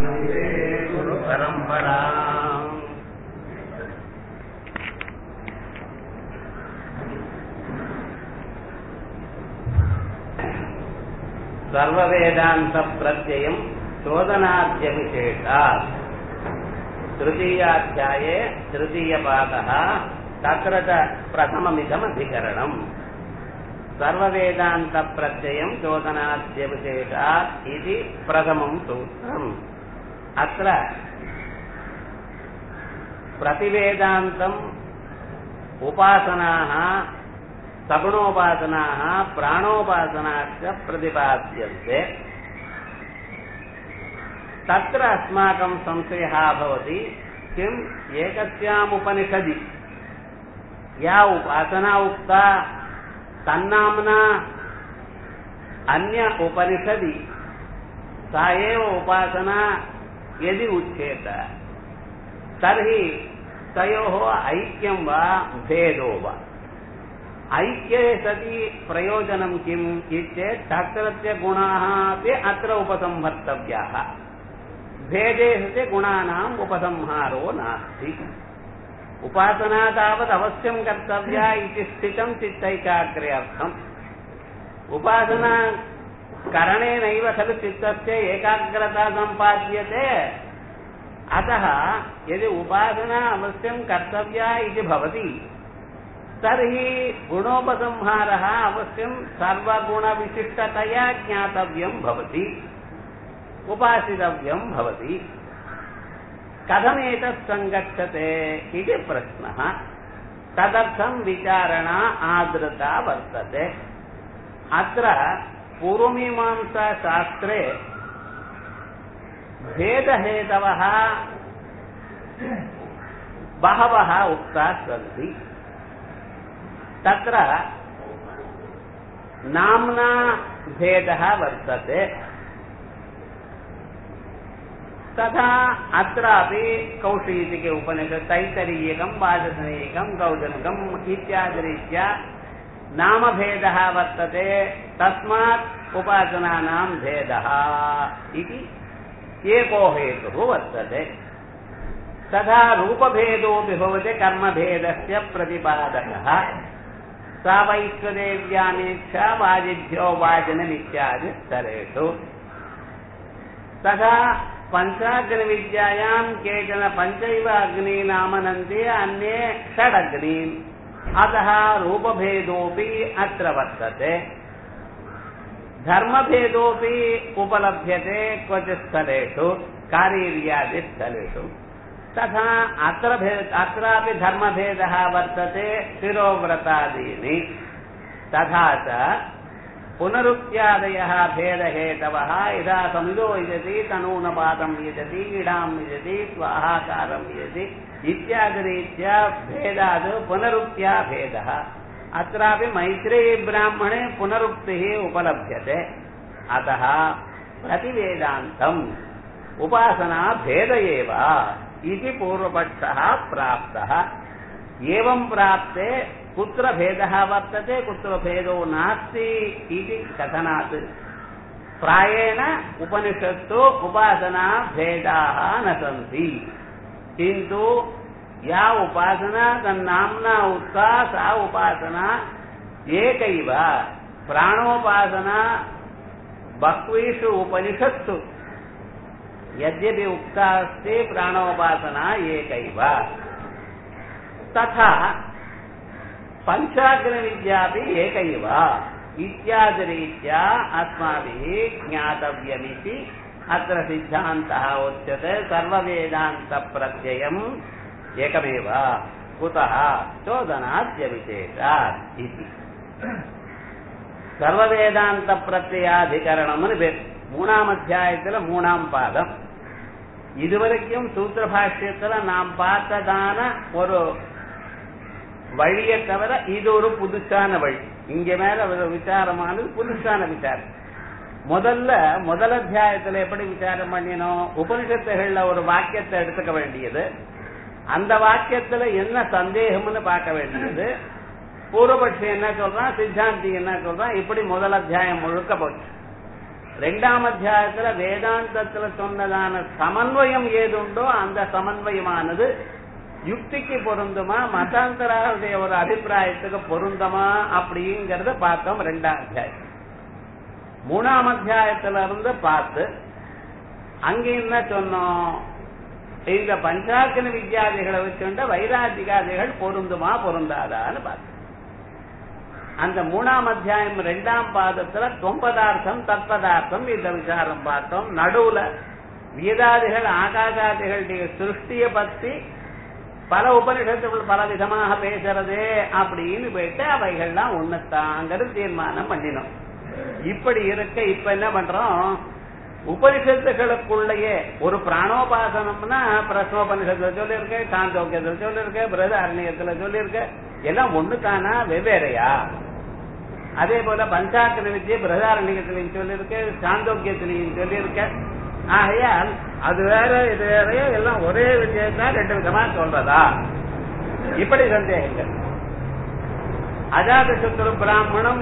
वन्दे गुरुपरम्पराम् सर्ववेदान्तप्रत्ययम् चोदनाद्यविशेषात् तृतीयाध्याये तृतीयपादः तत्र च प्रथममिदमधिकरणम् सर्ववेदान्तप्रत्ययम् चोदनाद्यविशेषात् इति प्रथमम् सूत्रम् अत्र प्रतिवेदान्तम् उपासनाः सगुणोपासनाः प्राणोपासनाश्च प्रतिपाद्यन्ते तत्र अस्माकं संशयः भवति किम् एकस्यामुपनिषदि या उपासना उक्ता तन्नाम्ना अन्य उपनिषदि सा एव उपासना यदि उच्येत तर्हि तयोः ऐक्यं वा भेदो वा ऐक्ये सति प्रयोजनं किम् इत्येत् तत्रत्य गुणाः अपि अत्र उपसंहर्तव्याः भेदे सति गुणानाम् उपसंहारो नास्ति उपासना तावत् अवश्यं कर्तव्या इति स्थितं चित्तैकाग्रे अर्थम् उपासना करणेनैव खलु चित्तस्य एकाग्रता सम्पाद्यते अतः यदि उपासना अवश्यं कर्तव्या इति भवति तर्हि गुणोपसंहारः अवश्यं सर्वगुणविशिष्टतया ज्ञातव्यं भवति उपासितव्यं भवति कथमेतत् सङ्गच्छते इति प्रश्नः तदर्थं विचारणा आदृता वर्तते अत्र पूर्वमीमांसाशास्त्रे भेदहेतवः बहवः उक्ताः सन्ति तत्र नाम्ना भेदः वर्तते तथा अत्रापि कौशीतिके उपनिषत् तैतरीयकं वाचसनीयकं कौजनकम् इत्यादिरीत्या नामभेदः वर्तते तस्मात् उपासनानां भेदः इति एको हेतुः वर्तते तथा रूपभेदोऽपि भवति कर्मभेदस्य प्रतिपादकः सा वैश्वदेव्यामेक्षा वाजिभ्यो वाजनमित्यादि स्तरेषु तथा पञ्चाग्निविद्यायां केचन पञ्चैव अग्नीनामनन्ति अन्ये षडग्नीन् अतः रूपभेदोऽपि अत्र वर्तते धर्मभेदोऽपि उपलभ्यते क्वचित् स्थलेषु कारीर्यादिस्थलेषु तथा अत्र भेद अत्रापि धर्मभेदः वर्तते शिरोव्रतादीनि तथा च पुनरुक्त्यादयः भेदहेतवः यदा समिदो यजति तनूनपादं यजति इडां यजति स्वाहाकारं यजति इत्यादिरीत्या भेदात् पुनरुक्त्या भेदः अत्रापि मैत्रेयीब्राह्मणे पुनरुक्तिः उपलभ्यते अतः प्रतिवेदान्तम् उपासना भेद एव इति पूर्वपक्षः प्राप्तः एवं प्राप्ते कुत्र भेदः वर्तते कुत्र भेदो नास्ति इति कथनात् प्रायेण उपनिषत्सु उपासना भेदाः न सन्ति किन्तु या उपासना तन्नाम्ना उक्ता सा उपासना एकैव प्राणोपासना बह्वीषु उपनिषत्सु यद्यपि उक्ता अस्ति प्राणोपासना एकैव तथा पञ्चाग्रविद्यापि एकैव इत्यादिरीत्या अस्माभिः ज्ञातव्यमिति अत्र सिद्धान्तः उच्यते सर्ववेदान्तप्रत्ययम् एकमेव कुतः चोदनाद्यविशेषात् इति சர்வவேதாந்தப்பிரத்யாதிகரணம்னு பேர் மூணாம் அத்தியாயத்துல மூணாம் பாதம் இதுவரைக்கும் சூத்திர பாஷ்யத்துல நாம் பார்த்ததான ஒரு வழியை தவிர இது ஒரு புதுசான வழி இங்க மேல ஒரு விசாரமானது புதுசான விசாரம் முதல்ல முதல் அத்தியாயத்துல எப்படி விசாரம் பண்ணினோம் உபனிஷத்துகள்ல ஒரு வாக்கியத்தை எடுத்துக்க வேண்டியது அந்த வாக்கியத்துல என்ன சந்தேகம்னு பார்க்க வேண்டியது பூர்வபட்சி என்ன சொல்றான் சித்தாந்தி என்ன சொல்றான் இப்படி முதல் அத்தியாயம் முழுக்க போச்சு ரெண்டாம் அத்தியாயத்துல வேதாந்தத்துல சொன்னதான சமன்வயம் ஏதுண்டோ அந்த சமன்வயமானது யுக்திக்கு பொருந்துமா மதாந்தராவுடைய ஒரு அபிப்பிராயத்துக்கு பொருந்தமா அப்படிங்கறத பார்த்தோம் ரெண்டாம் அத்தியாயம் மூணாம் அத்தியாயத்துல இருந்து பார்த்து அங்க என்ன சொன்னோம் இந்த பஞ்சாக்கன வித்யாதிகளை வச்சுண்ட வைராதிகாதிகள் பொருந்துமா பொருந்தாதான்னு பார்த்தோம் அந்த மூணாம் அத்தியாயம் ரெண்டாம் பாதத்துல தொம்பதார்த்தம் தற்பதார்த்தம் இந்த விசாரம் பார்த்தோம் நடுவுல வேதாதிகள் ஆகாசாதிகளுடைய சிருஷ்டிய பத்தி பல உபனிஷத்துகள் பல விதமாக பேசுறது அப்படின்னு போயிட்டு அவைகள்லாம் ஒண்ணுத்தாங்கிறது தீர்மானம் பண்ணினோம் இப்படி இருக்க இப்ப என்ன பண்றோம் உபனிஷத்துகளுக்குள்ளேயே ஒரு பிராணோபாசனம்னா பிரஸ்னோபனிஷத்துல சொல்லியிருக்க சாந்தோக்கியத்துல சொல்லியிருக்க பிரதாரண்யத்துல சொல்லியிருக்க எல்லாம் ஒண்ணு தானா வெவ்வேறையா அதே போல பஞ்சாக்கர வித்தியை பிரதாரண்யத்திலையும் சொல்லியிருக்க சாந்தோக்கியத்திலையும் சொல்லியிருக்க ஆகையால் அது வேற இது வேறையோ எல்லாம் ஒரே விஷயத்தான் ரெண்டு விதமா சொல்றதா இப்படி சந்தேகங்கள் அஜாத சத்துரு பிராமணம்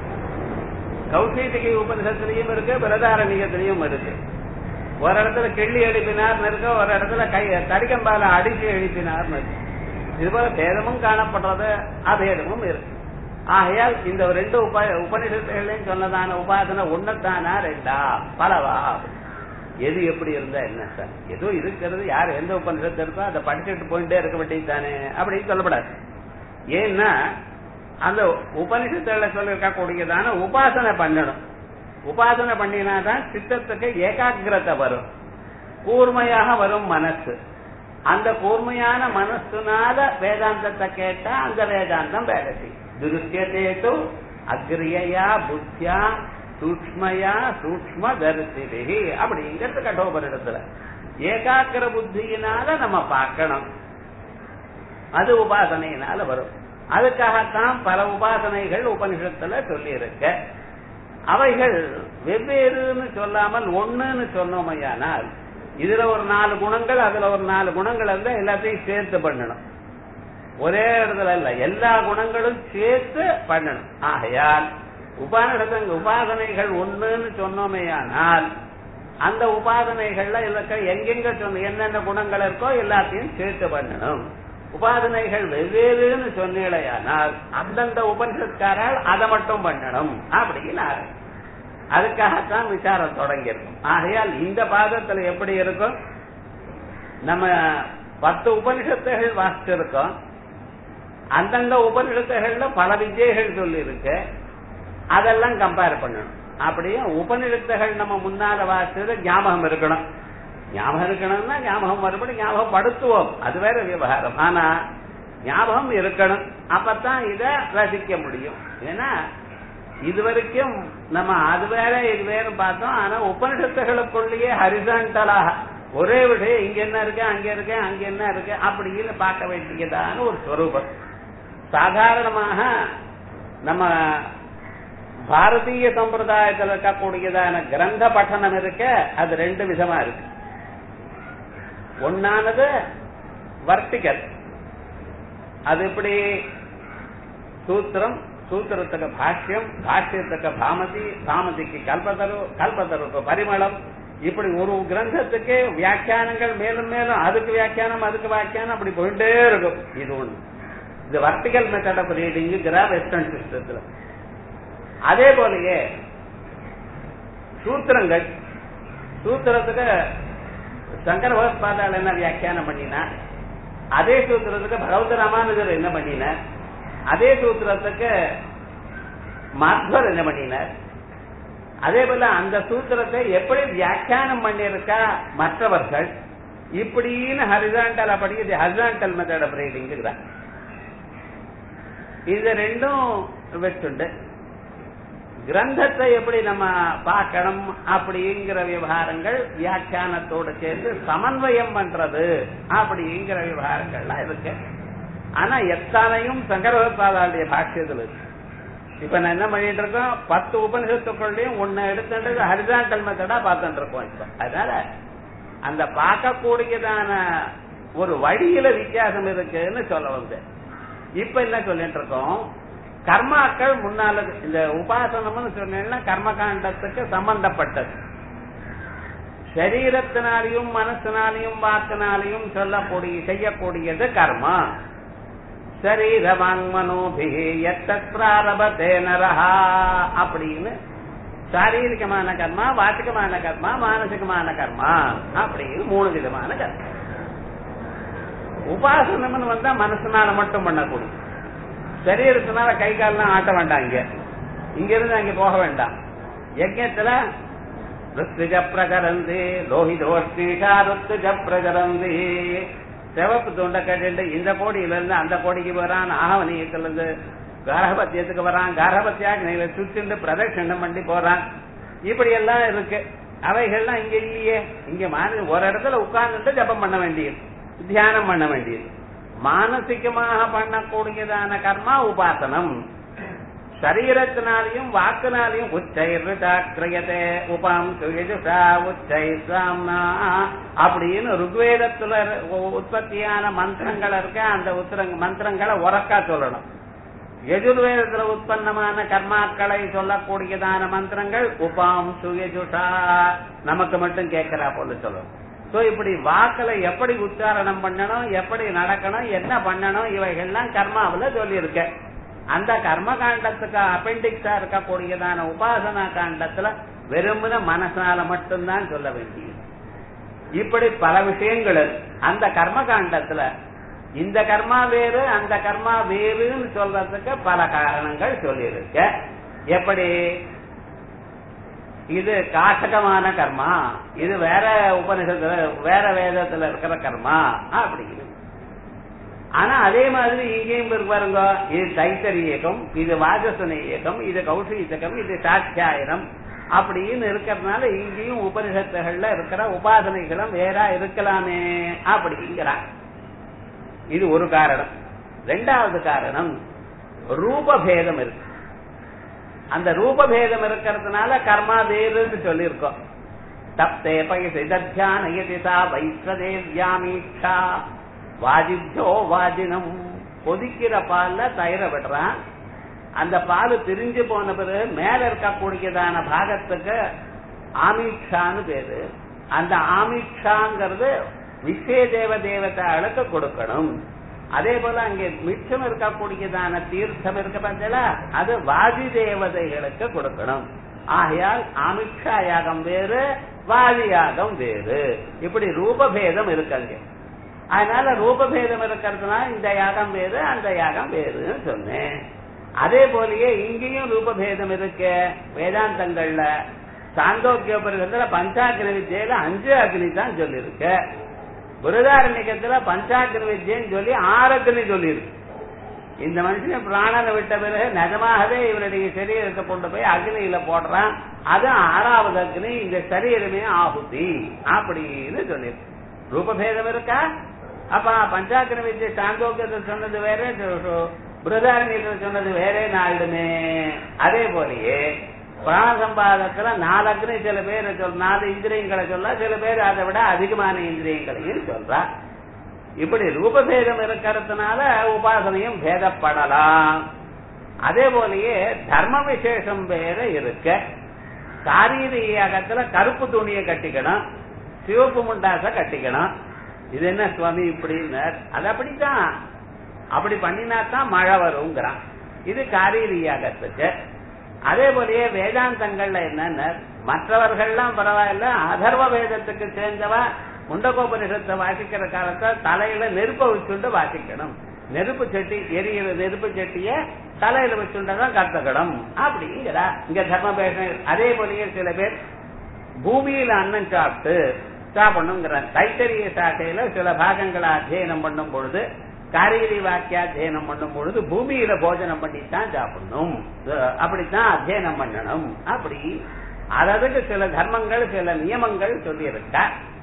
கௌசீதிகை உபனிஷத்திலையும் இருக்கு பிரதாரண்யத்திலையும் இருக்கு ஒரு இடத்துல கிள்ளி எழுப்பினார்னு இருக்கு ஒரு இடத்துல கை தடிக்கம்பால அடிச்சு எழுப்பினார்னு இருக்கு இது போல பேதமும் காணப்படுறது அபேதமும் இருக்கு ஆகையால் இந்த ரெண்டு உப உபனிஷத்துகளையும் சொன்னதான உபாசனை ஒன்னதானா ரெண்டா பலவா எது எப்படி இருந்தா என்ன சார் ஏதோ இருக்கிறது யார் எந்த உபனிஷத்து இருக்கோ அதை படிச்சுட்டு போயிட்டே இருக்க வேண்டியது தானே அப்படின்னு சொல்லப்படாது ஏன்னா அந்த உபனிஷத்துல சொல்லிருக்கக்கூடியதான உபாசனை பண்ணணும் உபாசனை பண்ணினாதான் சித்தத்துக்கு ஏகாகிரத்தை வரும் கூர்மையாக வரும் மனசு அந்த கூர்மையான மனசுனால வேதாந்தத்தை கேட்டா அந்த வேதாந்தம் வேலை செய்யும் துருத்தியதேது அக்ரியயா புத்தியா சூக்மயா சூக்ம தரிசிபிகி அப்படிங்கிறது கட்டோபரிடத்துல ஏகாக்கிர புத்தியினால நம்ம பார்க்கணும் அது உபாசனையினால வரும் அதுக்காகத்தான் பல உபாசனைகள் உபனிஷத்துல சொல்லி இருக்க அவைகள் வெவ்வேறுன்னு சொல்லாமல் ஒண்ணுன்னு சொன்னோமையானால் இதுல ஒரு நாலு குணங்கள் அதுல ஒரு நாலு குணங்கள் இருந்தா எல்லாத்தையும் சேர்த்து பண்ணணும் ஒரே இடத்துல இல்ல எல்லா குணங்களும் சேர்த்து பண்ணணும் ஆகையால் உபானிடத்தங்க உபாசனைகள் ஒண்ணுன்னு சொன்னோமேயானால் அந்த உபாசனைகள்ல இருக்க எங்கெங்க சொன்ன என்னென்ன குணங்கள் இருக்கோ எல்லாத்தையும் சேர்த்து பண்ணணும் உபாசனைகள் வெவ்வேறுன்னு சொன்னீழையானால் அந்தந்த உபனிஷத்காரால் அதை மட்டும் பண்ணணும் அப்படின்னு அதுக்காகத்தான் விசாரம் தொடங்கியிருக்கும் ஆகையால் இந்த பாதத்துல எப்படி இருக்கும் நம்ம பத்து உபனிஷத்துகள் வாசிச்சிருக்கோம் அந்தந்த உபனிஷத்துகள்ல பல விஜயங்கள் சொல்லி இருக்கு அதெல்லாம் கம்பேர் பண்ணணும் அப்படியே உபநிடத்துகள் நம்ம முன்னால வாசிச்சது ஞாபகம் இருக்கணும் ஞாபகம் இருக்கணும்னா ஞாபகம் மறுபடி ஞாபகம் படுத்துவோம் அது வேற விவகாரம் ஆனா ஞாபகம் இருக்கணும் அப்பதான் இத ரசிக்க முடியும் ஏன்னா இது வரைக்கும் நம்ம அது வேற இது வேற பார்த்தோம் ஆனா உபனிஷத்துகளுக்குள்ளேயே ஹரிசாண்டலாக ஒரே விஷயம் இங்க என்ன இருக்கு அங்க இருக்கு அங்க என்ன இருக்கு அப்படின்னு பார்க்க வேண்டியதான ஒரு ஸ்வரூபம் சாதாரணமாக நம்ம பாரதிய சம்பிரதாயத்தில் இருக்கக்கூடியதான கிரந்த பட்டணம் இருக்க அது ரெண்டு விதமா இருக்கு ஒன்னானது வர்த்திகல் அது எப்படி சூத்திரம் சூத்திரத்துக்கு பாஷ்யம் பாஷ்யத்துக்கு பாமதி பாமதிக்கு கல்பத்தரு கல்பத்தருக்கு பரிமளம் இப்படி ஒரு கிரந்தத்துக்கு வியாக்கியானங்கள் மேலும் மேலும் அதுக்கு வியாக்கியானம் அதுக்கு வியாக்கியானம் அப்படி போயிட்டே இருக்கும் இது ஒண்ணு இது வர்டிகல் மெத்தட் ஆஃப் ரீடிங்குங்கிற வெஸ்டர்ன் சிஸ்டத்துல அதே போலயே சூத்திரங்கள் சூத்திரத்துக்கு சங்கர பகவத்பாதால் என்ன வியாக்கியானம் பண்ணினா அதே சூத்திரத்துக்கு பகவத ராமானுஜர் என்ன பண்ணினார் அதே சூத்திரத்துக்கு மாத்வர் என்ன பண்ணினார் அதே போல அந்த சூத்திரத்தை எப்படி வியாக்கியானம் பண்ணியிருக்கா மற்றவர்கள் இப்படின்னு ஹரிசாண்டல் அப்படி இது ஹரிசாண்டல் மெத்தட் ஆஃப் ரீடிங்கிறார் இது ரெண்டும் வச்சுண்டு கிரந்தத்தை எப்படி நம்ம பார்க்கணும் அப்படிங்கிற விவகாரங்கள் வியாக்கியானத்தோடு சேர்த்து சமன்வயம் பண்றது அப்படிங்கிற விவகாரங்கள்லாம் இருக்கு ஆனா எத்தனையும் சங்கரபாதாளுடைய பாஷ்யத்தில் இருக்கு இப்ப நான் என்ன பண்ணிட்டு இருக்கோம் பத்து உபனிஷத்துக்குள்ளயும் ஒன்னு எடுத்துட்டு ஹரிசாண்டல் மெத்தடா பார்த்துட்டு இருக்கோம் இப்ப அதனால அந்த பார்க்கக்கூடியதான ஒரு வழியில வித்தியாசம் இருக்குன்னு சொல்ல வந்தேன் இப்ப என்ன சொல்லிட்டு இருக்கோம் கர்மாக்கள் முன்னால இந்த உபாசனம்னு சொன்னேன்னா கர்மகாண்டத்துக்கு சம்பந்தப்பட்டது சரீரத்தினாலையும் மனசினாலையும் வாக்கினாலையும் சொல்லக்கூடிய செய்யக்கூடியது கர்மா சரீரவாங்மனோபி எத்தே நரஹா அப்படின்னு சாரீரிகமான கர்மா வாச்சிகமான கர்மா மானசிகமான கர்மா அப்படின்னு மூணு விதமான கர்மா உபாசனம்னு வந்தா மனசுனால மட்டும் பண்ணக்கூடிய சரீரத்தினால கை கால்லாம் ஆட்ட வேண்டாம் இங்க இங்க இருந்து அங்க போக வேண்டாம் யஜ்யத்துல ருத்துஜ பிரகரந்தி லோஹிதோஷ்டீஷா ருத்துஜ பிரகரந்தி சிவப்பு துண்டை கட்டிட்டு இந்த கோடியில இருந்து அந்த கோடிக்கு வரான் ஆகவனியத்துல இருந்து காரபத்தியத்துக்கு வரான் காரபத்தியாக சுத்திட்டு பிரதட்சணம் பண்ணி போறான் இப்படி எல்லாம் இருக்கு அவைகள்லாம் இங்க இல்லையே இங்க மான ஒரு இடத்துல உட்கார்ந்துட்டு ஜபம் பண்ண வேண்டியது தியானம் பண்ண வேண்டியது மானசிகமாக பண்ணக்கூடியதான கர்மா உபாசனம் சரீரத்தினாலையும் வாக்குனாலையும் உச்சைர்தாக்கிரியதே உபாம் சுயஜுஷா உச்சை சாம்னா அப்படின்னு ருக்வேதத்துல உற்பத்தியான மந்திரங்கள் இருக்க அந்த உத்தரங்க மந்திரங்களை உறக்கா சொல்லணும் எஜுர்வேதத்துல உற்பத்தமான கர்மாக்களை சொல்லக்கூடியதான மந்திரங்கள் உபாம் சுயஜுஷா நமக்கு மட்டும் கேட்கிறா போல சொல்லணும் சோ இப்படி வாக்களை எப்படி உச்சாரணம் பண்ணணும் எப்படி நடக்கணும் என்ன பண்ணணும் இவைகள்லாம் கர்மாவில சொல்லி இருக்க அந்த கர்ம காண்டத்துக்கு அப்பெண்டிக்ஸா இருக்கக்கூடியதான உபாசனா காண்டத்துல வெறுமன மனசால மட்டும்தான் சொல்ல வேண்டியது இப்படி பல விஷயங்கள் அந்த கர்ம காண்டத்துல இந்த கர்மா வேறு அந்த கர்மா வேறுன்னு சொல்றதுக்கு பல காரணங்கள் சொல்லியிருக்க எப்படி இது காசகமான கர்மா இது வேற உபனிஷத்துல வேற வேதத்துல இருக்கிற கர்மா அப்படின்னு ஆனா அதே மாதிரி இங்கேயும் இருக்கு பாருங்க இது தைத்தரி இயக்கம் இது வாஜசன இயக்கம் இது கௌஷிகம் இது சாட்சியாயனம் அப்படின்னு இருக்கிறதுனால இங்கேயும் உபனிஷத்துகள்ல இருக்கிற உபாசனைகளும் வேற இருக்கலாமே அப்படிங்கிறான் இது ஒரு காரணம் ரெண்டாவது காரணம் ரூபபேதம் இருக்கு அந்த ரூபபேதம் இருக்கிறதுனால கர்மா வேறுன்னு சொல்லியிருக்கோம் தப்தே பயிசா சா வைஸ்வதேவ்யாமீட்சா வாஜிப்யோ வாஜினம் கொதிக்கிற பால்ல தயிர விடுறான் அந்த பால் திரிஞ்சு போன பிறகு மேல இருக்கக்கூடியதான பாகத்துக்கு ஆமீட்சான்னு பேரு அந்த ஆமீட்சாங்கிறது விஸ்வே தேவ தேவதைகளுக்கு கொடுக்கணும் அதே போல அங்கே மிச்சம் இருக்கக்கூடியதான தீர்த்தம் இருக்க பார்த்தல அது வாதி தேவதைகளுக்கு கொடுக்கணும் ஆகையால் ஆமிக்ஷா யாகம் வேறு வாதி யாகம் வேறு இப்படி ரூபபேதம் இருக்காங்க அதனால ரூபபேதம் இருக்கிறதுனால இந்த யாகம் வேறு அந்த யாகம் வேறுன்னு சொன்னேன் அதே போலயே இங்கேயும் ரூபபேதம் இருக்கு வேதாந்தங்கள்ல சாந்தோக்கியோபரிகத்துல பஞ்சாக்கிர வித்தியில அஞ்சு அக்னி தான் சொல்லியிருக்கு புரதாரண்யத்துல பஞ்சாக்கிர வித்தியன்னு சொல்லி ஆறு அக்னி சொல்லியிருக்கு இந்த மனுஷன் பிராணனை விட்ட பிறகு நிஜமாகவே இவருடைய சரீரத்தை கொண்டு போய் அக்னியில போடுறான் அது ஆறாவது அக்னி இந்த சரீரமே ஆகுதி அப்படின்னு சொல்லியிருக்கு ரூபபேதம் இருக்கா அப்ப பஞ்சாக்கிர வித்திய சாந்தோக்கியத்தில் சொன்னது வேற புரதாரண்யத்தில் சொன்னது வேறே நாளுமே அதே போலயே பிராண சம்பாதத்துல நாலு அக்னி சில பேர் சொல் நாலு இந்திரியங்களை சொல்ல சில பேர் அதை விட அதிகமான இந்திரியங்களையும் சொல்றா இப்படி ரூபபேதம் இருக்கிறதுனால உபாசனையும் பேதப்படலாம் அதே போலயே தர்ம விசேஷம் வேற இருக்க சாரீரிகத்துல கருப்பு துணியை கட்டிக்கணும் சிவப்பு முண்டாச கட்டிக்கணும் இது என்ன சுவாமி இப்படின்னு அது அப்படித்தான் அப்படி பண்ணினா தான் மழை வருங்கிறான் இது காரீரியாகத்துக்கு அதே போலயே வேதாந்தங்கள்ல என்னன்னு மற்றவர்கள்லாம் பரவாயில்ல அதர்வ வேதத்துக்கு சேர்ந்தவா முண்டகோபனிஷத்தை வாசிக்கிற காலத்தை தலையில நெருப்ப வச்சுண்டு வாசிக்கணும் நெருப்பு சட்டி எரியிற நெருப்பு சட்டிய தலையில வச்சுண்டதான் கத்துக்கணும் அப்படிங்கிறா இங்க தர்மபேஷன் அதே போலயே சில பேர் பூமியில அன்னம் சாப்பிட்டு சாப்பிடணுங்கிற தைத்தரிய சாட்டையில சில பாகங்களை அத்தியனம் பண்ணும் பொழுது காரிகரி வாக்கியாத்தியனம் பண்ணும் பொழுது பூமியில போஜனம் பண்ணித்தான் சாப்பிடணும் அப்படித்தான் அத்தியனம் பண்ணணும் அப்படி அதற்கு சில தர்மங்கள் சில நியமங்கள் சொல்லி இருக்கா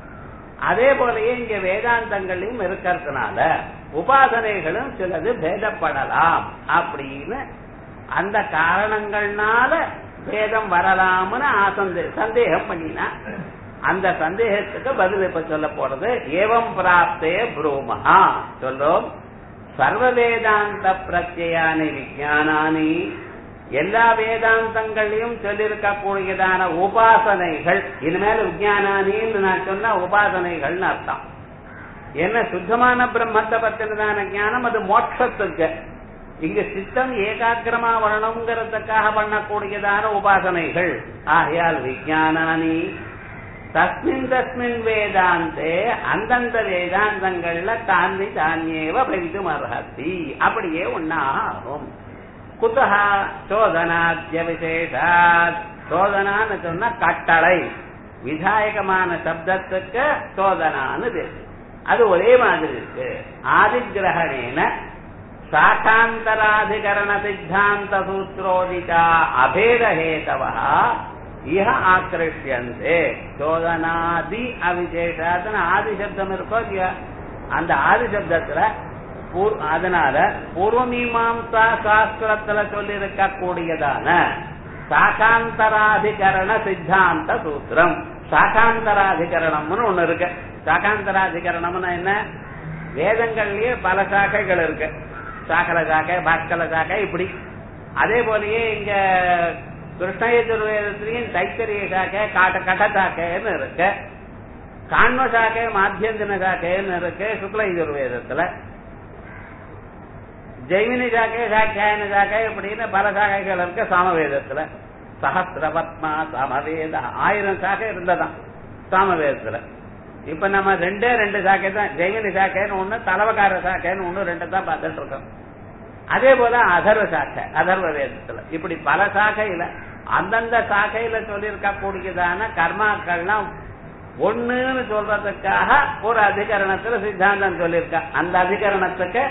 அதே போலயே இங்க வேதாந்தங்களையும் இருக்கிறதுனால உபாசனைகளும் சிலது பேதப்படலாம் அப்படின்னு அந்த காரணங்கள்னால பேதம் வரலாம்னு ஆசந்தே சந்தேகம் பண்ணினா அந்த சந்தேகத்துக்கு பதில் இப்ப சொல்ல போறது ஏவம் பிராப்தே புரூமஹா சொல்றோம் சர்வ வேதாந்த பிரத்யானி விஜயானானி எல்லா வேதாந்தங்களையும் சொல்லியிருக்கக்கூடியதான உபாசனைகள் இனிமேல் விஜயானானின்னு நான் சொன்ன உபாசனைகள்னு அர்த்தம் என்ன சுத்தமான பிரம்மத்தை பத்தினதான ஞானம் அது மோட்சத்துக்கு இங்க சித்தம் ஏகாக்கிரமா வரணுங்கிறதுக்காக பண்ணக்கூடியதான உபாசனைகள் ஆகையால் விஜயானானி தஸ்மின் தஸ்மின் வேதாந்தே அந்தந்த வேதாந்தங்கள்ல தாண்டி தானியேவ பவிதும் அர்ஹத்தி அப்படியே ஒன்னாக ஆகும் குத்தகா சோதனாத்திய விசேஷாத் சோதனான்னு சொன்னா கட்டளை விதாயகமான சப்தத்துக்கு சோதனான்னு பேரு அது ஒரே மாதிரி இருக்கு ஆதிகிரகணேன சாகாந்தராதிகரண சித்தாந்த சூத்ரோதிகா அபேதஹேதவா இஹ ஆக்கிருஷ்யந்தே சோதனாதி அவிசேஷாத்தன ஆதி சப்தம் இருக்கோ இல்லையா அந்த ஆதி சப்தத்துல அதனால பூர்வமீமாம்சா சாஸ்திரத்துல சொல்லி இருக்கக்கூடியதான சாகாந்தராதிகரண சித்தாந்த சூத்திரம் சாகாந்தராதிகரணம்னு ஒண்ணு இருக்கு சாகாந்தராதிகரணம்னா என்ன வேதங்கள்லயே பல சாக்கைகள் இருக்கு சாக்கல சாக்கை பாஸ்கல சாக்கை இப்படி அதே போலயே இங்க கிருஷ்ணயஜுர்வேதத்திலையும் தைத்தரிய சாக்கை காட்ட கட சாக்கைன்னு இருக்கு காண்ம சாக்கை மாத்தியந்தின சாக்கைன்னு இருக்கு சுக்ல யஜுர்வேதத்துல ஜெய்மினி சாக்கை சாக்கியாயன சாக்கை இப்படின்னு பல சாக்கைகள் இருக்கு சாமவேதத்துல சஹசிரபத்மா சமவேத ஆயிரம் சாக்கை இருந்ததான் சாமவேதத்துல இப்ப நம்ம ரெண்டே ரெண்டு சாக்கை தான் ஜெய்மினி சாக்கைன்னு ஒண்ணு தலவக்கார சாக்கைன்னு ஒண்ணு ரெண்டு தான் பார்த்துட்டு இருக்கோம் அதே போல அதர்வ சாக்கை அதர்வ வேதத்துல இப்படி பல சாக்கையில அந்தந்த சாக்கையில சொல்லியிருக்க கூடியதான கர்மாக்கள்லாம் ஒண்ணுன்னு சொல்றதுக்காக ஒரு அதிகரணத்துல சித்தாந்தம் சொல்லியிருக்க அந்த அதிகரணத்துக்கு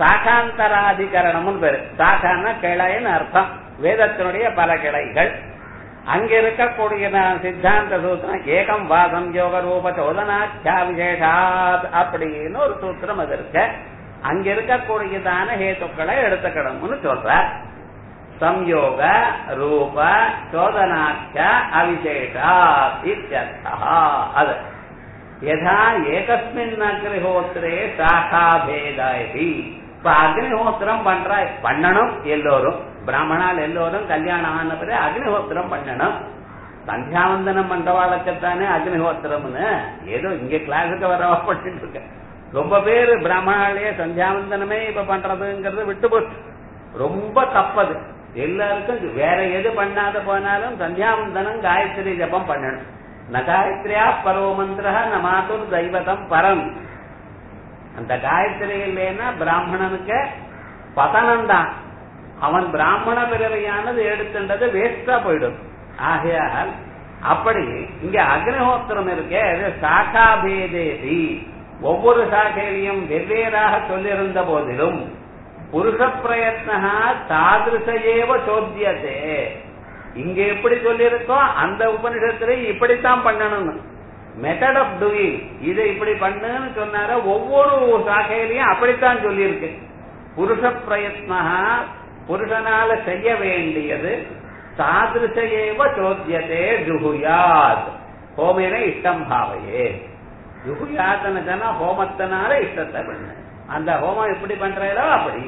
சாகாந்தராதிகரணம்னு பேரு சாகான கிளைன்னு அர்த்தம் வேதத்தினுடைய பல கிளைகள் அங்க இருக்கக்கூடிய சித்தாந்த சூத்திரம் ஏகம் வாதம் யோக ரூப சோதனாட்சா விசேஷாத் அப்படின்னு ஒரு சூத்திரம் அது இருக்கு அங்க இருக்கக்கூடியதான ஹேத்துக்களை எடுத்துக்கணும்னு சொல்ற சம்யோக ரூப சோதனாட்ச அவிசேஷா இத்தியர்த்தா அது யதா ஏகஸ்மின் அக்னிஹோத்திரே சாகா பேதாயி இப்ப அக்னிஹோத்திரம் பண்ற பண்ணணும் எல்லோரும் பிராமணால் எல்லோரும் கல்யாணம் ஆன பிறகு அக்னிஹோத்திரம் பண்ணணும் சந்தியாவந்தனம் பண்றவாளுக்குத்தானே அக்னிஹோத்திரம்னு ஏதோ இங்க கிளாஸுக்கு வரவா பண்ணிட்டு இருக்க ரொம்ப பேர் பிராமணாலேயே சந்தியாவந்தனமே இப்ப பண்றதுங்கிறது விட்டு போச்சு ரொம்ப தப்பது எல்லாருக்கும் வேற எது பண்ணாத போனாலும் சந்தியாவந்தனம் காயத்ரி ஜபம் பண்ணணும் ந காயத்ரியா பரவ மந்திர ந மாதுர் தெய்வதம் பரம் அந்த காயத்ரி இல்லைன்னா பிராமணனுக்கு பதனம் தான் அவன் பிராமண பிறவையானது எடுத்துன்றது வேஸ்டா போயிடும் ஆகையால் அப்படி இங்க அக்னிஹோத்திரம் இருக்கே அது சாகாபேதேதி ஒவ்வொரு சாக்கையிலையும் வெவ்வேறாக சொல்லியிருந்த போதிலும் புருஷ பிரயத்னா தாதிருஷேவ சோத்தியதே இங்க எப்படி சொல்லியிருக்கோ அந்த உபனிஷத்துல இப்படித்தான் பண்ணணும்னு மெத்தட் ஆஃப் டூயிங் இதை இப்படி பண்ணுன்னு சொன்னார ஒவ்வொரு சாக்கையிலையும் அப்படித்தான் சொல்லியிருக்கு புருஷ பிரயத்னா புருஷனால செய்ய வேண்டியது தாதிருஷேவ சோத்தியதே ஜுகுயாத் ஹோமேன இஷ்டம் பாவையே ஜுகுயாத்தன ஜன ஹோமத்தினால இஷ்டத்தை பண்ணு அந்த ஹோமம் எப்படி பண்றீங்களோ அப்படி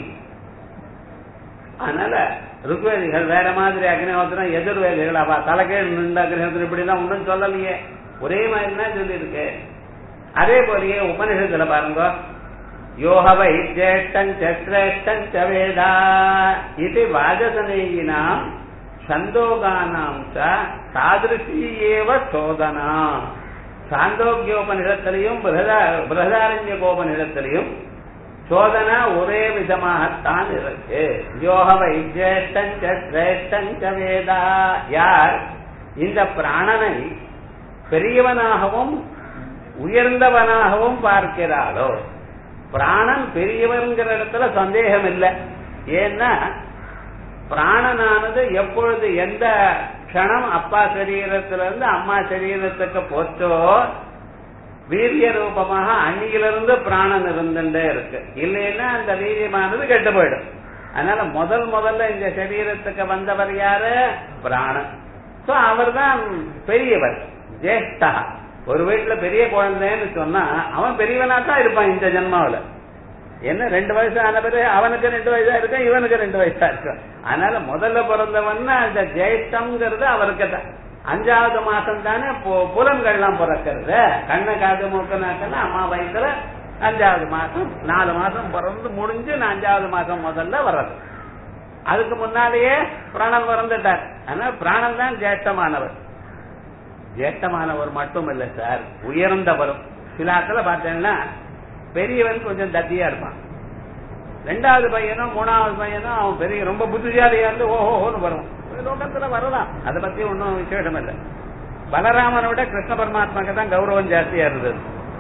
அதனால ருக்வேதிகள் வேற மாதிரி அக்னிஹோத்திரம் எதிர்வேதிகள் அவ தலைகீழ் நின்ற அக்னிஹோத்திரம் இப்படிலாம் ஒன்றும் சொல்லலையே ஒரே மாதிரி தான் சொல்லியிருக்கு அதே போலயே உபனிஷத்துல பாருங்க யோகவை ஜேஷ்டஞ்ச சிரேஷ்டஞ்ச வேதா இது வாஜசனேயினாம் சந்தோகானாம் தாதிருஷி ஏவ சோதனா சாந்தோக்கியோபனிடத்திலையும் பிரதாரண்யகோபனிடத்திலையும் சோதனா ஒரே விதமாகத்தான் இருக்கு யோகவை ஜேஷ்டஞ்ச சிரேஷ்டஞ்ச வேதா யார் இந்த பிராணனை பெரியவனாகவும் உயர்ந்தவனாகவும் பார்க்கிறாளோ பிராணன் பெரியவன்கிற இடத்துல சந்தேகம் இல்லை ஏன்னா பிராணனானது எப்பொழுது எந்த க்ஷணம் அப்பா சரீரத்திலிருந்து அம்மா சரீரத்துக்கு போச்சோ வீரிய ரூபமாக அன்னியிலிருந்து பிராணன் இருந்துட்டே இருக்கு இல்லைன்னா அந்த வீரியமானது கெட்டு போயிடும் அதனால முதல் முதல்ல இந்த சரீரத்துக்கு வந்தவர் யாரு பிராணன் சோ அவர் தான் பெரியவர் ஜேஷ்டா ஒரு வீட்டுல பெரிய குழந்தைன்னு சொன்னா அவன் பெரியவனா தான் இருப்பான் இந்த ஜென்மாவில என்ன ரெண்டு வயசு ஆன பிறகு அவனுக்கு ரெண்டு வயசா இருக்கும் இவனுக்கு ரெண்டு வயசா இருக்கும் அதனால முதல்ல பிறந்தவன் அந்த ஜெயிஷ்டம்ங்கிறது அவருக்கு தான் அஞ்சாவது மாசம் தானே புலன்கள்லாம் பிறக்கிறது கண்ணு காது மூக்கு நாக்கெல்லாம் அம்மா வயசுல அஞ்சாவது மாசம் நாலு மாசம் பிறந்து முடிஞ்சு நான் அஞ்சாவது மாசம் முதல்ல வர்றது அதுக்கு முன்னாலேயே பிராணம் பிறந்துட்டார் ஆனா பிராணம் தான் ஜேஷ்டமானவர் ஜேஷ்டமானவர் மட்டும் இல்ல சார் உயர்ந்தவரும் சிலாத்துல பார்த்தீங்கன்னா பெரியவன் கொஞ்சம் தத்தியா இருப்பான் ரெண்டாவது பையனும் மூணாவது பையனும் அவன் பெரிய ரொம்ப புத்திசாலியா இருந்து ஓஹோன்னு வரும் லோகத்துல வரலாம் அதை பத்தி ஒன்னும் விசேஷம் இல்லை பலராமனை விட கிருஷ்ண பரமாத்மாக்கு தான் கௌரவம் ஜாஸ்தியா இருந்தது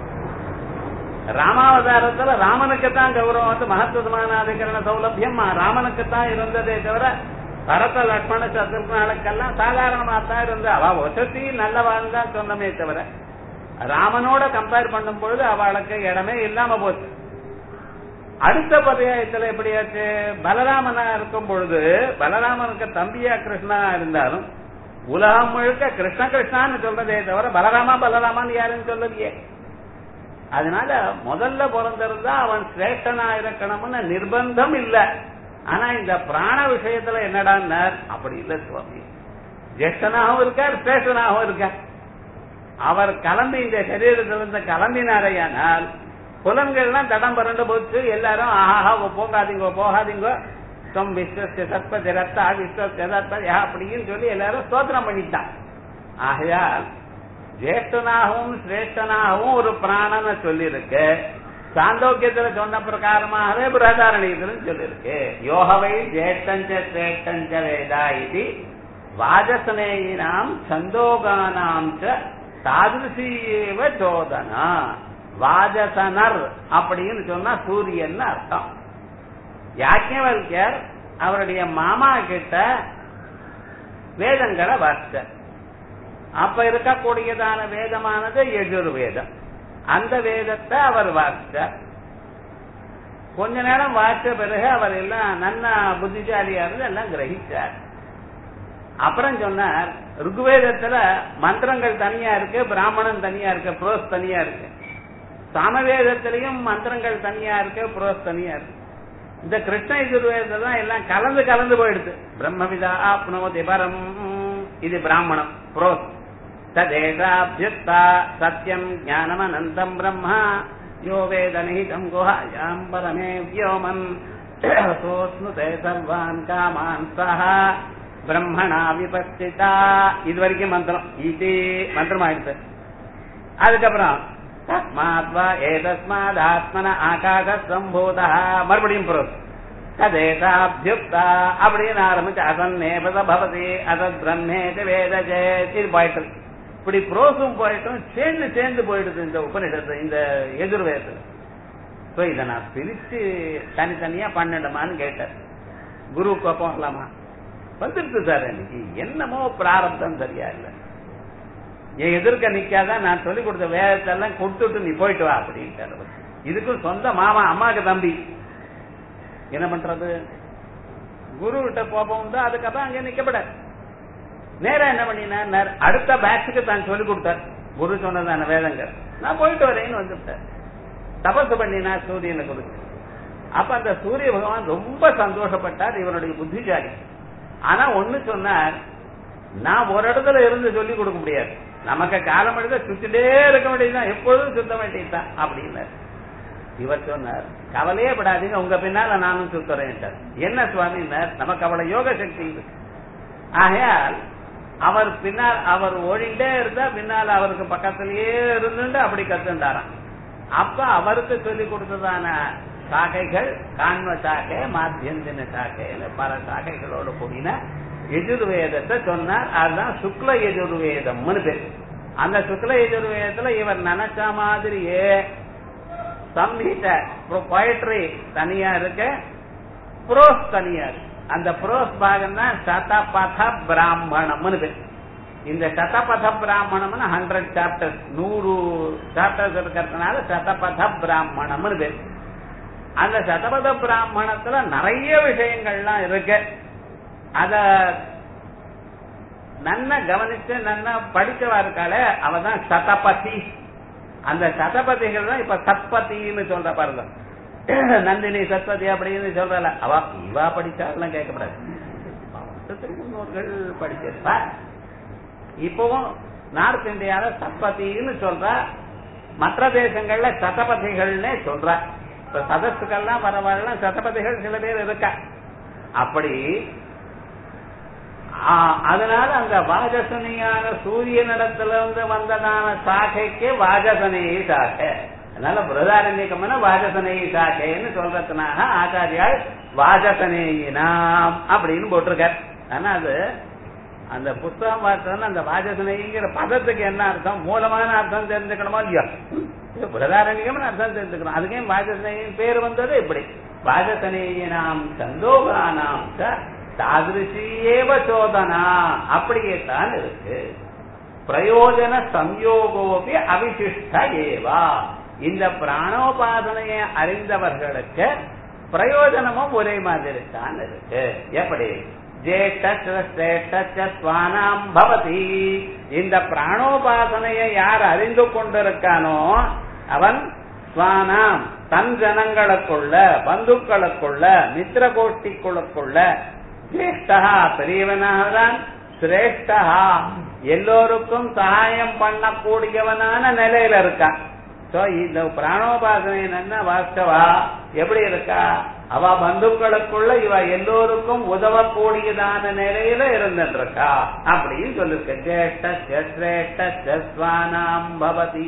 ராமாவதாரத்துல ராமனுக்கு தான் கௌரவம் வந்து மகத்துவமான அதிகரண சௌலபியம் ராமனுக்கு தான் இருந்ததே தவிர பரத லட்சுமண சத்ருக்னாளுக்கெல்லாம் சாதாரணமா தான் இருந்து அவ வசதி நல்லவான்னு தான் சொன்னமே தவிர ராமனோட கம்பேர் பண்ணும் பொழுது அவளுக்கு இடமே இல்லாம போச்சு அடுத்த பதயத்துல எப்படியாச்சு பலராமனா இருக்கும் பொழுது பலராமனுக்கு தம்பியா கிருஷ்ணா இருந்தாலும் உலகம் முழுக்க கிருஷ்ண கிருஷ்ணான்னு சொல்றதே தவிர பலராமா பலராமான்னு யாருன்னு சொல்லலையே அதனால முதல்ல பிறந்திருந்தா அவன் சிரேஷ்டனா இருக்கணும்னு நிர்பந்தம் இல்ல ஆனா இந்த பிராண விஷயத்துல என்னடான்னு அப்படி இல்ல சுவாமி ஜேஷ்டனாகவும் இருக்கார் சிரேஷ்டனாகவும் இருக்கார் அவர் கிளம்பி இந்த சரீரத்திலிருந்து கிளம்பினாரையானால் புலன்கள்லாம் தடம் பரண்டு போச்சு எல்லாரும் ஆஹா போகாதீங்க போகாதீங்க தொம் விஸ்வஸ்ய சத்பதி ரத்தா விஸ்வஸ்ய சத்பதியா அப்படின்னு சொல்லி எல்லாரும் ஸ்தோத்திரம் பண்ணிட்டான் ஆகையால் ஜேஷ்டனாகவும் சிரேஷ்டனாகவும் ஒரு பிராணனை சொல்லியிருக்கு சாந்தோக்கியத்துல சொன்ன பிரகாரமாகவே பிரதாரணியத்திலும் சொல்லியிருக்கு யோகவை ஜேஷ்டஞ்ச சிரேஷ்டஞ்ச வேதா இது வாஜசனேயினாம் சந்தோகானாம் தாதிருஷீவ சோதனா வாஜசனர் அப்படின்னு சொன்னா சூரியன் அர்த்தம் யாக்கியவல்யர் அவருடைய மாமா கிட்ட வேதங்களை வாசிச்சார் அப்ப இருக்கக்கூடியதான வேதமானது எஜுர்வேதம் அந்த வேதத்தை அவர் வாசிச்சார் கொஞ்ச நேரம் வாசிச்ச பிறகு அவர் எல்லாம் நன்ன புத்திசாலியா இருந்து எல்லாம் கிரகிச்சார் அப்புறம் சொன்னார் ருக்வேதத்துல மந்திரங்கள் தனியா இருக்கு பிராமணன் தனியா இருக்கு புரோஸ் தனியா இருக்கு சாமவேதத்திலையும் மந்திரங்கள் தனியா இருக்கு புரோஸ் தனியா இருக்கு இந்த கிருஷ்ண யஜுர்வேதம் எல்லாம் கலந்து கலந்து போயிடுது பிரம்மவிதா ஆப்னோதி பரம் இது பிராமணம் புரோஸ் ததேகாபியுக்தா சத்யம் ஞானமனந்தம் பிரம்மா யோ வேத நிஹிதம் குஹாயாம் பரமே வியோமன் சோஸ்னுதே சர்வான் காமான் சஹா பிரம்மணா விபஸ்திதா இது வரைக்கும் மந்திரம் இது மந்திரம் ஆயிடுச்சு அதுக்கப்புறம் தஸ்மாத்வா ஏதஸ்மாத் ஆத்மன ஆகாக சம்பூதா மறுபடியும் புரோஸ் ததேகாபியுக்தா அப்படின்னு ஆரம்பிச்சு அதன்னேபத பவதி அதத் பிரம்மேதி வேத இது போயிட்டு இப்படி புரோசும் போயிட்டும் சேர்ந்து சேர்ந்து போயிடுது இந்த உபநிடத்து இந்த எதிர்வேதத்துல சோ இதை நான் பிரிச்சு தனித்தனியா பண்ணணுமான்னு கேட்டேன் குருவுக்கு போகலாமா வந்துருக்கு சார் இன்னைக்கு என்னமோ பிராரப்தம் சரியா இல்ல என் எதிர்க்க நிக்காதான் நான் சொல்லி கொடுத்த வேதத்தெல்லாம் கொடுத்துட்டு நீ போயிட்டு வா அப்படின்ட்டு இதுக்கும் சொந்த மாமா அம்மாக்கு தம்பி என்ன பண்றது குரு கிட்ட கோபம் தான் அதுக்கப்புறம் அங்க நிக்கப்படாது நேரா என்ன பண்ணினார் அடுத்த பேட்சுக்கு தான் சொல்லி கொடுத்தார் குரு சொன்னதான வேதங்கள் நான் போயிட்டு வரேன்னு வந்துட்டேன் தபசு பண்ணினா சூரியனை கொடுத்து அப்ப அந்த சூரிய பகவான் ரொம்ப சந்தோஷப்பட்டார் இவனுடைய புத்திசாலி ஆனா ஒண்ணு சொன்னார் நான் ஒரு இடத்துல இருந்து சொல்லி கொடுக்க முடியாது நமக்கு காலம் எடுத்த சுத்திட்டே இருக்க வேண்டியதுதான் எப்பொழுதும் சுத்த வேண்டியதுதான் அப்படின்னார் இவர் சொன்னார் கவலையே படாதீங்க உங்க பின்னால நானும் சுத்துறேன் என்ன சுவாமினார் நமக்கு அவ்வளவு யோக சக்தி இருக்கு ஆகையால் அவர் பின்னால் அவர் ஓடிண்டே இருந்தா பின்னால் அவருக்கு பக்கத்திலேயே இருந்துட்டு அப்படி கத்துண்டாராம் அப்ப அவருக்கு சொல்லி கொடுத்ததான சாகைகள் காண்ம சாகை மாத்தியந்தின சாகைன்னு பல சாகைகளோடு கூடின எஜுர்வேதத்தை சொன்னார் அதுதான் சுக்ல எஜுர்வேதம்னு பேர் அந்த சுக்ல எஜுர்வேதத்துல இவர் நினைச்ச மாதிரியே சம்ஹித பொயட்ரி தனியா இருக்கு புரோஸ் தனியா இருக்கு அந்த புரோஸ் பாகம் தான் சதபத பிராமணம்னு பேர் இந்த சதபத பிராமணம்னு ஹண்ட்ரட் சாப்டர்ஸ் நூறு சாப்டர்ஸ் இருக்கிறதுனால சதபத பிராமணம்னு பேர் அந்த சதபத பிராமணத்துல நிறைய விஷயங்கள்லாம் இருக்கு அத நன்ன கவனிச்சு நன்ன படிச்சவா இருக்காளே அவதான் சதபதி அந்த சதபதிகள் தான் இப்ப சத்பதினு சொல்ற பாருங்க நந்தினி சத்வதி அப்படின்னு சொல்றல அவ இவா படிச்சாலாம் கேட்கப்படாது வருஷத்துக்கு முன்னோர்கள் படிச்சிருப்பா இப்பவும் நார்த் இந்தியால சத்பதின்னு சொல்ற மற்ற தேசங்கள்ல சதபதிகள்னே சொல்ற இப்ப சதஸுக்கெல்லாம் பரவாயில்ல சதபதிகள் சில பேர் இருக்கா அப்படி ஆ, அதனால அந்த வாஜசனியான சூரியனிடத்துல இருந்து வந்ததான சாக்கைக்கு வாஜசனேயி சாக்கை அதனால பிரதாரண்யக்கம்னா வாஜசனேயி சாக்கைன்னு சொல்றதுனாக ஆச்சாரியால் வாஜசனேயினாம் அப்படின்னு போட்டிருக்கார் ஆனா அது அந்த புஸ்தகம் பார்த்தோம்னா அந்த வாஜசனைங்கிற பதத்துக்கு என்ன அர்த்தம் மூலமான அர்த்தம் தெரிஞ்சுக்கணுமா இல்லையா பிரதாரண்யம்னு அர்த்தம் தெரிஞ்சுக்கணும் அதுக்கே வாஜசனையின் பேர் வந்தது இப்படி வாஜசனேயினாம் சந்தோகானாம் ச தாதிருஷியேவ சோதனா அப்படியே தான் இருக்கு பிரயோஜன சம்யோகோபி அவிசிஷ்ட ஏவா இந்த பிராணோபாசனையை அறிந்தவர்களுக்கு பிரயோஜனமும் ஒரே மாதிரி தான் இருக்கு எப்படி ஜேஷ்டஸ்வானாம் பவதி இந்த பிராணோபாசனையை யார் அறிந்து கொண்டிருக்கானோ அவன் ஸ்வானாம் தன் ஜனங்களுக்குள்ள பந்துக்களுக்குள்ள மித்திர கோஷ்டிக்குள்ளுக்குள்ள ஜேஷ்டா பெரியவனாகதான் சிரேஷ்டா எல்லோருக்கும் சகாயம் பண்ணக்கூடியவனான நிலையில இருக்கான் சோ இந்த பிராணோபாசனை என்ன வாஸ்தவா எப்படி இருக்கா அவ பந்துக்களுக்குள்ள இவ எல்லோருக்கும் உதவக்கூடியதான நிலையில இருந்துட்டு இருக்கா அப்படின்னு சொல்லிருக்க ஜேஷ்ட சிரேஷ்ட சஸ்வானாம் பவதி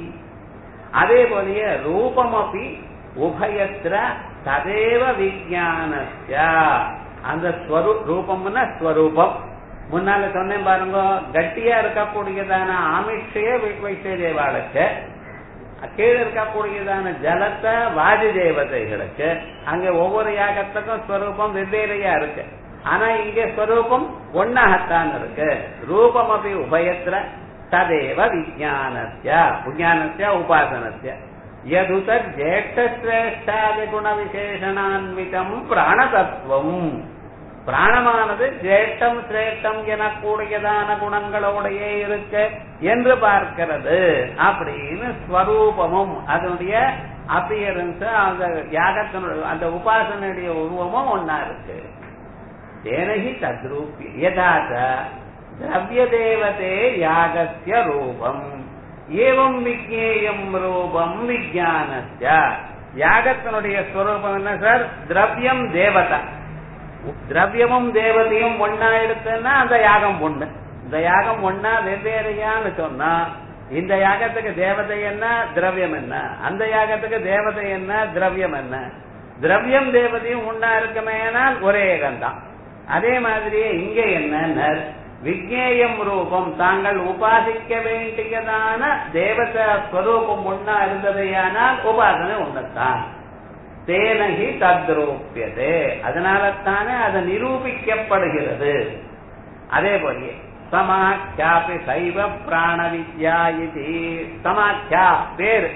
அதே போலயே ரூபமபி உபயத்திர ததேவ விஜயானஸ்ய அந்த ஸ்வரூ ரூபம்னா ஸ்வரூபம் முன்னால சொன்னேன் பாருங்க கட்டியா இருக்கக்கூடியதான ஆமிஷய வைத்திய தேவாளுக்கு கீழே இருக்கக்கூடியதான ஜலத்தை வாஜி தேவதைகளுக்கு அங்க ஒவ்வொரு யாகத்துக்கும் ஸ்வரூபம் வெவ்வேறையா இருக்கு ஆனா இங்க ஸ்வரூபம் ஒன்னாகத்தான் இருக்கு ரூபம் அப்படி உபயத்திர ததேவ விஜயானஸ்ய விஜயானஸ்ய உபாசனஸ்ய யதுத ஜேஷ்டஸ்ரேஷ்டாதி குண விசேஷணான்விதம் பிராணதத்துவம் பிராணமானது ஜேஷ்டம் சிரேஷ்டம் எனக்கூடியதான குணங்களோடையே இருக்கு என்று பார்க்கிறது அப்படின்னு ஸ்வரூபமும் அதனுடைய அப்பியரன்ஸ் அந்த யாகத்தினுடைய அந்த உபாசனுடைய உருவமும் ஒன்னா இருக்கு தேனகி தத்ரூபி யதாச்ச திரவிய தேவதே யாகஸ்ய ரூபம் ஏவம் விஜேயம் ரூபம் விஜயானஸ்ய யாகத்தினுடைய ஸ்வரூபம் என்ன சார் திரவியம் தேவதா திரவியமும் தேவதையும் ஒன்னா எடுத்தேன்னா அந்த யாகம் ஒண்ணு இந்த யாகம் ஒன்னா வெவ்வேறையான்னு சொன்னா இந்த யாகத்துக்கு தேவதை என்ன திரவியம் என்ன அந்த யாகத்துக்கு தேவதை என்ன திரவியம் என்ன திரவியம் தேவதையும் ஒன்னா இருக்குமேனால் ஒரே ஏகம்தான் அதே மாதிரியே இங்க என்ன விக்னேயம் ரூபம் தாங்கள் உபாசிக்க வேண்டியதான தேவத ஸ்வரூபம் ஒன்னா இருந்ததையானால் உபாசனை ஒண்ணுத்தான் தேனகி தத்ரூபியதே அதனால தானே அது நிரூபிக்கப்படுகிறது அதே போலயே சமாக்கியாபி சைவ பிராண வித்யா இது சமாக்கியா பேரு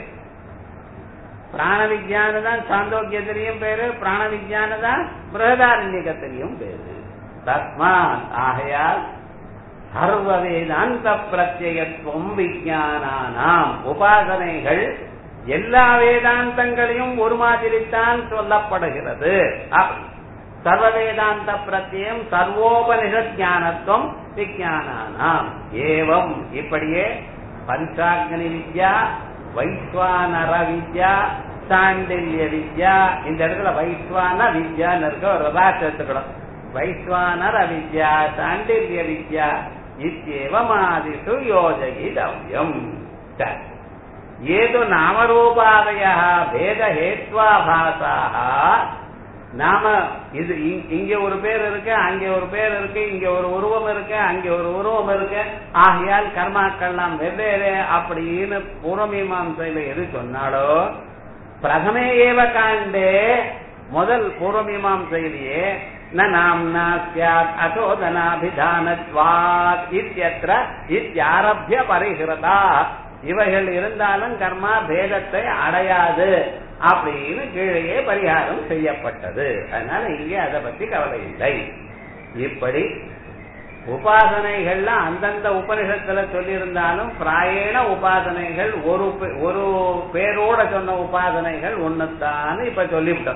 பிராண வித்யானு தான் சாந்தோக்கியத்திலையும் பேரு பிராண வித்யானு தான் பிரகதாரண்யகத்திலையும் பேரு தஸ்மாத் ஆகையால் சர்வ வேதாந்த பிரத்யத்துவம் விஜயானாம் உபாசனைகள் எல்லா வேதாந்தங்களையும் ஒரு மாதிரித்தான் சொல்லப்படுகிறது சர்வ வேதாந்த பிரத்யம் சர்வோபனிஷத் ஞானத்துவம் விஜயானாம் ஏவம் இப்படியே பஞ்சாக்னி வித்யா வைஸ்வானர வித்யா சாண்டில்ய வித்யா இந்த இடத்துல வைஸ்வான வித்யான்னு இருக்க ஒரு ராசி எடுத்துக்கணும் வைஸ்வானர வித்யா சாண்டில்ய வித்யா இத்தியேவமாதிஷு யோஜயிதவ்யம் சரி ஏது நாமரூபாதய பேதஹேத்வாபாசாக நாம இது இங்க ஒரு பேர் இருக்கு அங்கே ஒரு பேர் இருக்கு இங்க ஒரு உருவம் இருக்கு அங்கே ஒரு உருவம் இருக்கு ஆகையால் கர்மாக்கள்லாம் வெவ்வேறு அப்படின்னு பூர்வமீமாசையில எது சொன்னாலோ பிரதமே ஏவ காண்டே முதல் பூர்வமீமாசையிலேயே நாம்னா சியாத் அசோதனாபிதானத்வாத் இத்தியற்ற இத்தியாரபிய பரிகிருதா இவைகள் இருந்தாலும் கர்மா பேதத்தை அடையாது அப்படின்னு கீழே பரிகாரம் செய்யப்பட்டது அதனால இங்கே அதை பத்தி கவலை இல்லை இப்படி உபாசனைகள்ல அந்தந்த உபனிஷத்துல சொல்லியிருந்தாலும் பிராயண உபாசனைகள் ஒரு பே- ஒரு பேரோட சொன்ன உபாசனைகள் ஒண்ணுத்தான் இப்ப சொல்லிவிட்டோம்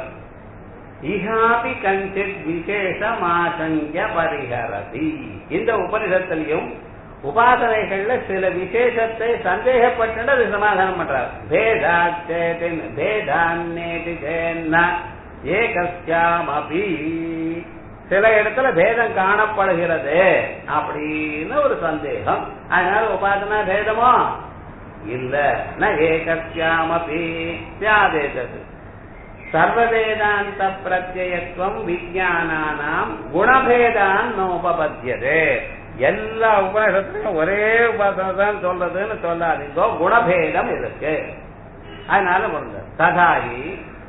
இஹாபி கஞ்சித் விசேஷமாசங்க பரிஹரதி இந்த உபனிஷத்திலையும் உபாசனைகள்ல சில விசேஷத்தை சந்தேகப்பட்டு அது சமாதானம் பண்றார் பேதாச்சேதின் பேதான்னேதி சேன்ன ஏகஸ்யாமபி சில இடத்துல பேதம் காணப்படுகிறது அப்படின்னு ஒரு சந்தேகம் அதனால உபாசனா பேதமோ இல்ல ந ஏகஸ்யாமபி சியாதேதது சர்வவேதாந்த பிரத்யத்துவம் விஜயானானாம் குணபேதான் நோபபத்தியதே எல்லா உபநிஷத்துலையும் ஒரே உபாசனை தான் சொல்றதுன்னு சொல்லாதீங்க குணபேதம் இருக்கு அதனால பொருந்த ததாகி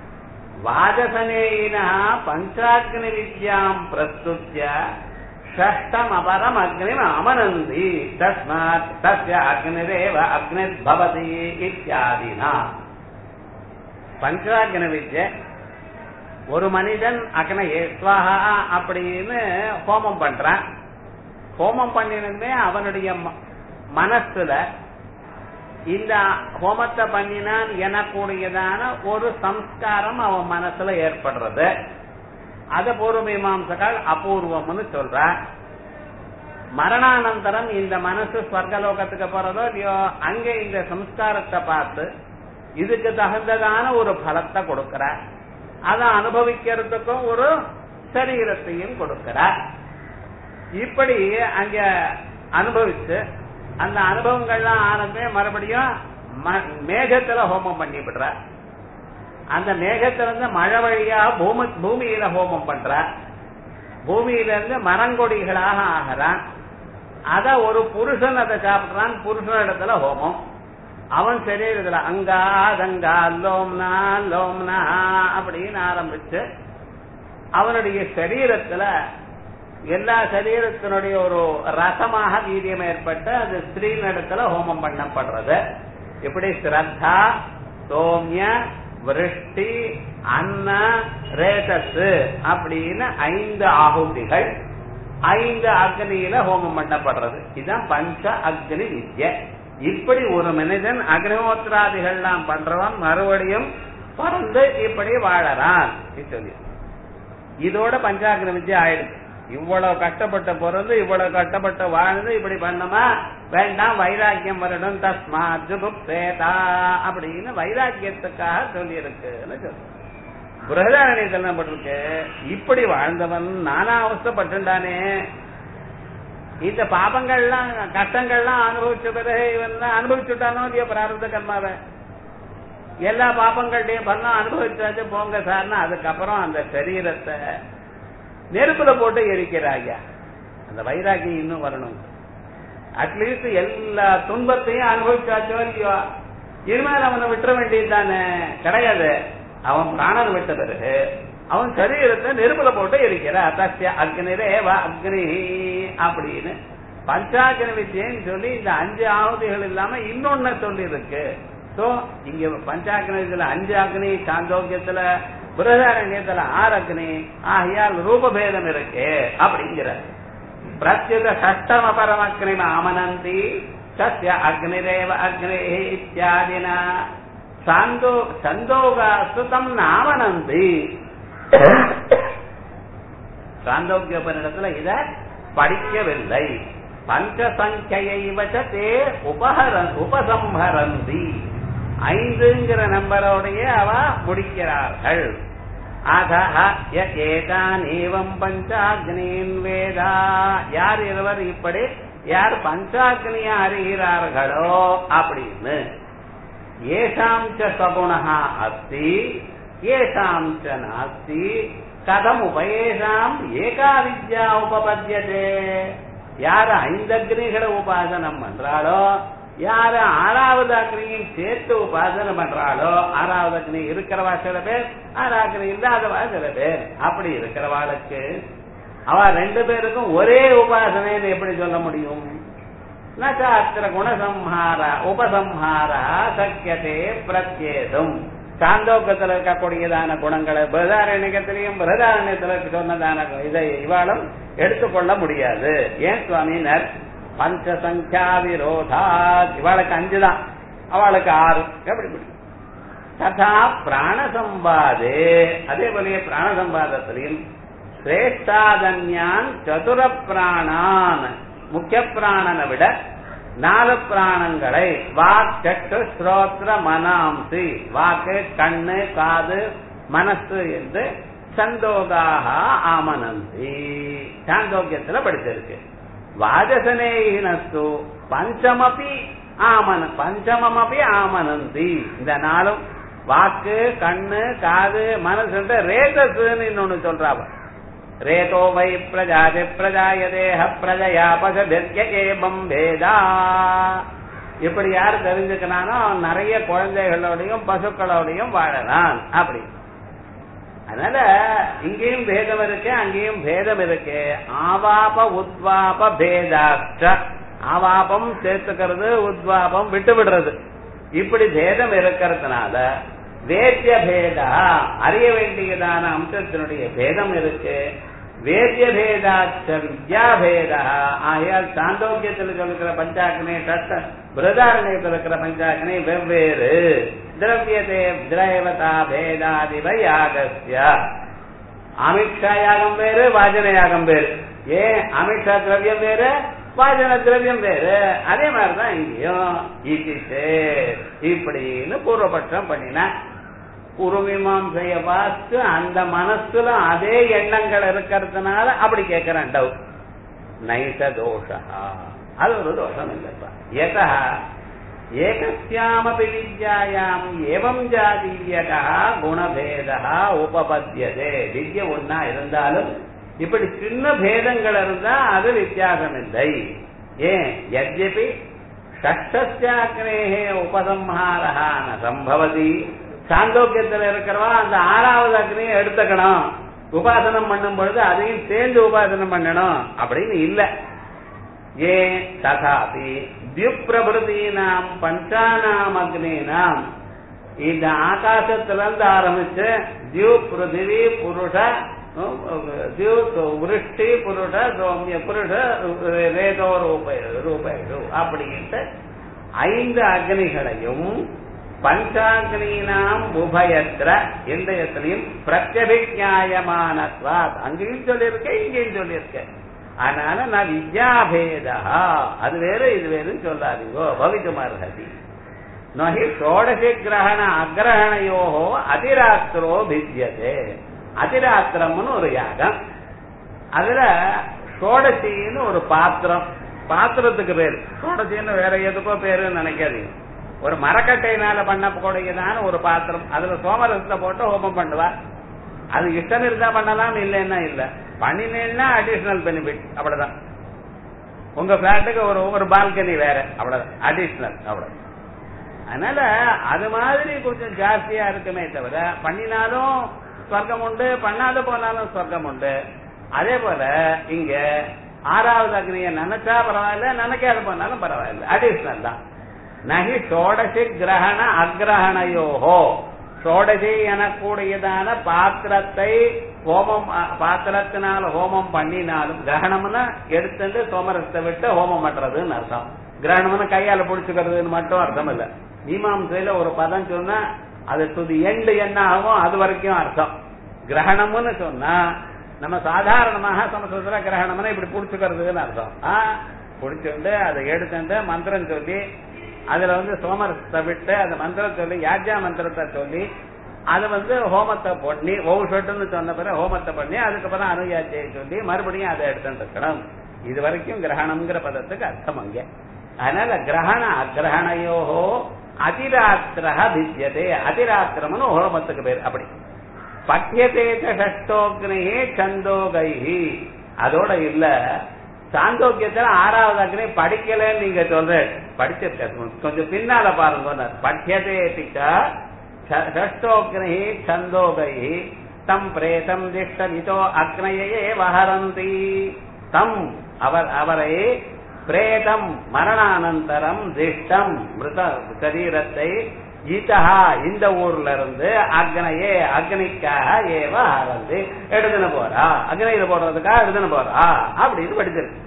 வாஜசனேயினா பஞ்சாக்னி வித்யாம் பிரஸ்துத்ய ஷஷ்டம் அபரம் அக்னிம் அமனந்தி தஸ்மாத் தஸ்ய அக்னிரேவ அக்னிர் பவதி இத்தியாதினா பஞ்சாக்ன வித்ய ஒரு மனிதன் அக்னயே ஸ்வாஹா அப்படின்னு ஹோமம் பண்றான் ஹோமம் பண்ணினே அவனுடைய ம- மனசுல இந்த ஹோமத்தை பண்ணினான் எனக்கூடியதான ஒரு சம்ஸ்காரம் அவன் மனசுல ஏற்படுறது அத பூர்வ மீமாம்சகால் அபூர்வம்னு சொல்ற மரணானந்தரம் இந்த மனசு ஸ்வர்கலோகத்துக்கு போறதோ இல்லையோ அங்க இந்த சம்ஸ்காரத்தை பார்த்து இதுக்கு தகுந்ததான ஒரு பலத்தை கொடுக்கிற அதை அனுபவிக்கிறதுக்கும் ஒரு சரீரத்தையும் கொடுக்கிற இப்படி அங்க அனுபவிச்சு அந்த அனுபவங்கள்லாம் ஆனந்தே மறுபடியும் ம- மேகத்துல ஹோமம் பண்ணி விடுற அந்த மேகத்துல இருந்து மழை வழியா பூமி பூமியில ஹோமம் பண்ற பூமியில இருந்து மரங்கொடிகளாக ஆகிறான் அத ஒரு புருஷன் அதை சாப்பிடுறான் புருஷன் இடத்துல ஹோமம் அவன் சரீரத்துல அங்கா தங்கா லோம்னா லோம்னா அப்படின்னு ஆரம்பிச்சு அவனுடைய சரீரத்துல எல்லா சரீரத்தினுடைய ஒரு ரசமாக வீரியம் ஏற்பட்டு அது ஸ்திரீனிடத்துல ஹோமம் பண்ணப்படுறது இப்படி ஸ்ரத்தா சோமிய விருஷ்டி அன்ன ரேதஸ் அப்படின்னு ஐந்து ஆகுதிகள் ஐந்து அக்னியில ஹோமம் பண்ணப்படுறது இதுதான் பஞ்ச அக்னி வித்யை இப்படி ஒரு மனிதன் அக்னிஹோத்திராதிகள்லாம் பண்றவன் மறுபடியும் பிறந்து இப்படி வாழறான் இது சொல்லி இதோட பஞ்சாக்னி வித்யா ஆயிடுச்சு இவ்வளவு கஷ்டப்பட்ட பிறந்து இவ்வளவு கஷ்டப்பட்ட வாழ்ந்து இப்படி பண்ணமா வேண்டாம் வைராக்கியம் வரணும் தஸ்மா ஜுகுப்தேதா அப்படின்னு வைராக்கியத்துக்காக சொல்லி இருக்குன்னு சொல்லு புரதாரணியத்தில் என்ன பண்ணிருக்கு இப்படி வாழ்ந்தவன் நானா அவஸ்தப்பட்டுண்டானே இந்த பாபங்கள்லாம் கஷ்டங்கள்லாம் அனுபவிச்ச பிறகு இவன் அனுபவிச்சுட்டானோ இல்லையோ பிராரப்த கர்மாவை எல்லா பாப்பங்கள்டையும் பலம் அனுபவிச்சாச்சு போங்க சார்னா அதுக்கப்புறம் அந்த சரீரத்தை நெருப்புல போட்டு எரிக்கிறாங்க அந்த வைராகி இன்னும் வரணும் அட்லீஸ்ட் எல்லா துன்பத்தையும் அனுபவிச்சாச்சோ இல்லையோ இனிமேல் அவனை விட்டுற வேண்டியது தானே கிடையாது அவன் பிராணன் விட்ட பிறகு அவன் சரீரத்தை நெருப்புல போட்டு எரிக்கிறா தஸ்ய அக்னிரேவ அக்னி அப்படின்னு பஞ்சாக்னி வித்தியன்னு சொல்லி இந்த அஞ்சு ஆகுதிகள் இல்லாம இன்னொன்னு சொல்லி இருக்கு சோ இங்க பஞ்சாக்னி இதுல அஞ்சு அக்னி சாந்தோக்கியத்துல புரதாரண்யத்துல ஆறு அக்னி ஆகையால் ரூபபேதம் இருக்கு அப்படிங்கிற பிரத்யுத ஷஷ்டம பரமக்னிம அமனந்தி சஸ்ய அக்னிரேவ அக்னே இத்தியாதினா சாந்தோ சந்தோகாசு தம் நாமனந்தி சாந்தோக்கியோபனிடத்துல இத படிக்கவில்லை பஞ்சசங்கையை வச்சத்தே உபஹர உபசம்ஹரந்தி ஐந்துங்கிற நம்பரோடைய அவ முடிக்கிறார்கள் அதஹ ய ஏகான் ஏவம் பஞ்சாக்னீன் வேதா யார் இருவர் இப்படி யார் பஞ்சாக்னிய அறிகிறார்களோ அப்படின்னு ஏஷாம் ச சகுணா அஸ்தி ஏஷாம் ச நாஸ்தி கதம் உபயேஷாம் ஏகா வித்யா உபபத்தியதே யார் ஐந்து அக்னிகளை உபாசனம் பண்றாளோ யாரு ஆறாவது அக்னியும் சேர்த்து உபாசனை பண்றாளோ ஆறாவது அக்னி இருக்கிறவா சில பேர் ஆறாவது அக்னி இல்லாதவா சில பேர் அப்படி இருக்கிறவாளுக்கு அவ ரெண்டு பேருக்கும் ஒரே உபாசனைன்னு எப்படி சொல்ல முடியும் நாத்திர குணசம்ஹார உபசம்ஹார சக்கியதே பிரத்யேதம் சாந்தோக்கத்தில் இருக்கக்கூடியதான குணங்களை பிரதாரண்யத்திலையும் பிரதாரண்யத்தில் சொன்னதான இதை இவாளும் எடுத்துக்கொள்ள முடியாது ஏன் சுவாமினர் பஞ்ச சங்கியா விரோதா இவாளுக்கு அஞ்சு தான் அவளுக்கு ஆறு எப்படி பிடிக்கும் ததா பிராணசம்பாதே அதே போலயே பிராணசம்பாதத்திலையும் சிரேஷ்டாதன்யான் சதுர பிராணான் முக்கிய பிராணனை விட நாலு பிராணங்களை வாக் சட்டு ஸ்ரோத்ர மனாம்சி வாக்கு கண்ணு காது மனசு என்று சந்தோகாக ஆமனந்தி சாந்தோக்கியத்துல படிச்சிருக்கு வாஜசனேயினஸ்து பஞ்சமபி ஆமன பஞ்சமமபி ஆமனந்தி இந்த நாளும் வாக்கு கண்ணு காது மனசு ரேதஸ்ன்னு இன்னொன்னு சொல்றாவ ரேதோ வை பிரஜாதி பிரஜாயதேஹ பிரஜயா பசபிர்ய ஏபம் பேதா இப்படி யார் தெரிஞ்சுக்கனானோ அவன் நிறைய குழந்தைகளோடையும் பசுக்களோடையும் வாழலாம் அப்படி அதனால இங்கேயும் பேதம் இருக்கு அங்கேயும் பேதம் இருக்கு ஆவாப உத்வாப பேதாஷ்ட ஆவாபம் சேர்த்துக்கிறது உத்வாபம் விட்டு விடுறது இப்படி பேதம் இருக்கிறதுனால வேத்திய பேதா அறிய வேண்டியதான அம்சத்தினுடைய பேதம் இருக்கு வேத்திய பேதாச்ச வித்யா பேதா ஆகையால் சாந்தோக்கியத்தில் சொல்லுகிற பஞ்சாக்கனை சட்ட பிரதாரணியத்தில் இருக்கிற பஞ்சாக்கனை வெவ்வேறு திரவியதே திரவதா பேதாதிவ யாகஸ்ய அமித்ஷா யாகம் வேறு வாஜன யாகம் வேறு ஏன் அமித்ஷா திரவியம் வேறு வாஜன திரவியம் வேறு அதே மாதிரிதான் இங்கேயும் ஈசிட்டு இப்படின்னு பூர்வபட்சம் பண்ணினா பூர்வமீமாசைய பார்த்து அந்த மனசுல அதே எண்ணங்கள் இருக்கிறதுனால அப்படி கேட்கிறேன் டவுட் நைச தோஷா அது ஒரு தோஷம் இல்லப்பா எதா ஏகஸ்யாமபி வித்யாயாம் ஏவம் ஜாதீயகா குணபேதா உபபத்தியதே வித்ய ஒன்னா இருந்தாலும் இப்படி சின்ன பேதங்கள் இருந்தா அது வித்தியாசம் இல்லை ஏன் யத்யபி ஷஷ்டஸ்யாக்னேகே உபசம்ஹாரா ந சம்பவதி சாந்தோக்கியத்தில் இருக்கிறவா அந்த ஆறாவது அக்னியை எடுத்துக்கணும் உபாசனம் பண்ணும் பொழுது அதையும் சேர்ந்து உபாசனம் பண்ணணும் அப்படின்னு இல்ல ஏன் ததாபி தியுப்பிரபுதீனாம் பஞ்சானாம் அக்னீனாம் இந்த ஆகாசத்துல இருந்து ஆரம்பிச்சு தியு பிருத்திவி புருஷ தியு விருஷ்டி புருஷ சௌமிய புருஷ ரேதோ ரூப ரூபாயு அப்படின்ட்டு ஐந்து அக்னிகளையும் பஞ்சாக்னீனாம் உபயத்திர எந்த இடத்துலையும் பிரத்யபிஜாயமானத்வா அங்கேயும் சொல்லியிருக்கேன் இங்கேயும் சொல்லியிருக்கேன் அதனால நான் வித்யாபேதா அது வேற இது வேறுன்னு சொல்லாதீங்கோ பவித்துமார்ஹதி நகி ஷோடசி கிரகண அக்ரஹணையோ அதிராத்திரோ பித்தியதே அதிராத்திரம்னு ஒரு யாகம் அதுல ஷோடசின்னு ஒரு பாத்திரம் பாத்திரத்துக்கு பேரு ஷோடசின்னு வேற எதுக்கோ பேருன்னு நினைக்காதீங்க ஒரு மரக்கட்டையினால பண்ணக்கூடியதான ஒரு பாத்திரம் அதுல சோமரசத்துல போட்டு ஹோமம் பண்ணுவா அது இஷ்டம் இருந்தா பண்ணலாம் இல்லைன்னா இல்ல பண்ணினேன்னா அடிஷனல் பெனிஃபிட் அவ்வளவுதான் உங்க பிளாட்டுக்கு ஒரு ஒரு பால்கனி வேற அவ்வளவுதான் அடிஷனல் அவ்வளவு அதனால அது மாதிரி கொஞ்சம் ஜாஸ்தியா இருக்குமே தவிர பண்ணினாலும் சொர்க்கம் உண்டு பண்ணாத போனாலும் சொர்க்கம் உண்டு அதே போல இங்க ஆறாவது அக்னியை நினைச்சா பரவாயில்ல நினைக்காத போனாலும் பரவாயில்ல அடிஷனல் தான் நகி ஷோடசி கிரகண அக்ரஹணையோஹோ ஷோடசி எனக்கூடியதான பாத்திரத்தை ஹோமம் பாத்திரத்தினால ஹோமம் பண்ணினாலும் கிரகணம்னா எடுத்துட்டு சோமரசத்தை விட்டு ஹோமம் பண்றதுன்னு அர்த்தம் கிரகணம்னு கையால புடிச்சுக்கிறதுன்னு மட்டும் அர்த்தம் இல்ல மீமாம்சையில ஒரு பதம் சொன்னா அது டு எண்டு என்ன ஆகும் அது வரைக்கும் அர்த்தம் கிரகணம்னு சொன்னா நம்ம சாதாரணமாக சமஸ்கிருதத்துல கிரகணம்னா இப்படி புடிச்சுக்கிறதுன்னு அர்த்தம் ஆஹ் புடிச்சுட்டு அதை எடுத்துட்டு மந்திரம் சொல்லி அதுல வந்து சோமரசத்தை விட்டு அந்த மந்திரம் சொல்லி யாஜ்யா மந்திரத்தை சொல்லி அது வந்து ஹோமத்தை பண்ணி ஓஷட்டுன்னு சொன்ன பிறகு ஹோமத்தை பண்ணி அதுக்கப்புறம் அனுயாச்சியை சொல்லி மறுபடியும் அதை எடுத்துட்டு இருக்கணும் இது வரைக்கும் கிரகணம்ங்கிற பதத்துக்கு அர்த்தம் அங்க அதனால கிரகண அக்கிரகணையோஹோ அதிராத்திரக பித்தியதே அதிராத்திரம்னு ஹோமத்துக்கு பேர் அப்படி பட்டியதே ஷஷ்டோக்னே சந்தோகைஹி அதோட இல்ல சாந்தோக்கியத்துல ஆறாவது அக்னி படிக்கலன்னு நீங்க சொல்ற படிச்சிருக்க கொஞ்சம் பின்னால பாருங்க பட்டியதே ஷஷ்டோக்னி சந்தோகை தம் பிரேதம் திஷ்டமிதோ அக்னையே வஹரந்தி தம் அவர் அவரை பிரேதம் மரணானந்தரம் திஷ்டம் மிருத சரீரத்தை ஈதஹா இந்த ஊர்ல இருந்து அக்னையே அக்னிக்காக ஏவ ஆரந்து எடுத்துன்னு போறா அக்னியில போடுறதுக்காக எடுத்துன்னு போறா அப்படின்னு படிச்சிருக்கு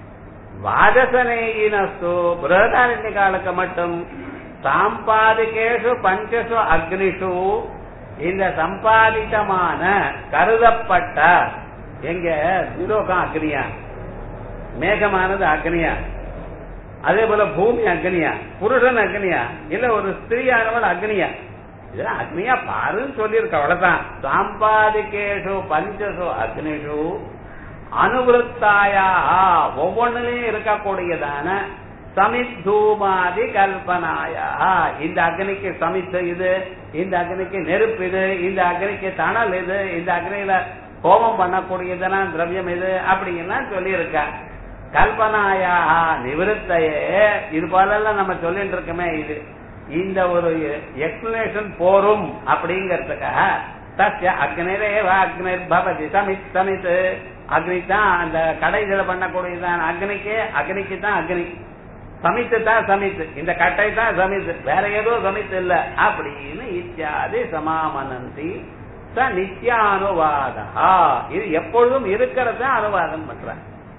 வாஜசனேயினஸ்து பிரதாரண்ய காலக்கு மட்டும் சாம்பாதிகேஷு பஞ்சசு அக்னிஷு இந்த சம்பாதித்தமான கருதப்பட்ட எங்க திரோகம் அக்னியா மேகமானது அக்னியா அதே போல பூமி அக்னியா புருஷன் அக்னியா இல்ல ஒரு ஸ்திரீயானவள் அக்னியா இதெல்லாம் அக்னியா பாருன்னு சொல்லியிருக்க அவ்வளவுதான் சாம்பாதிகேஷு பஞ்சசு அக்னிஷு அனுவருத்தாயா ஒவ்வொன்றிலையும் இருக்கக்கூடியதான சமித்தூமாதி கல்பனாயா இந்த அக்னிக்கு சமித்து இது இந்த அக்னிக்கு நெருப்பு இது இந்த அக்னிக்கு தணல் இது இந்த அக்னியில கோபம் பண்ணக்கூடியதான திரவியம் இது அப்படிங்கலாம் சொல்லியிருக்க கல்பனாயா நிவிருத்தையே இது போலெல்லாம் நம்ம சொல்லிட்டு இருக்கோமே இது இந்த ஒரு எக்ஸ்பிளனேஷன் போரும் அப்படிங்கறதுக்காக தஸ்ய அக்னிரேவ அக்னிர் பவதி சமித் சமித் அக்னி தான் அந்த கடைகளை பண்ணக்கூடியதான் அக்னிக்கு அக்னிக்கு தான் அக்னி சமித்து தான் சமித்து இந்த கட்டை தான் சமித்து வேற ஏதோ சமித்து இல்ல அப்படின்னு இத்தியாதி சமாமனந்தி ச நித்யானுவாதா இது எப்பொழுதும் இருக்கிறத அனுவாதம் பண்ற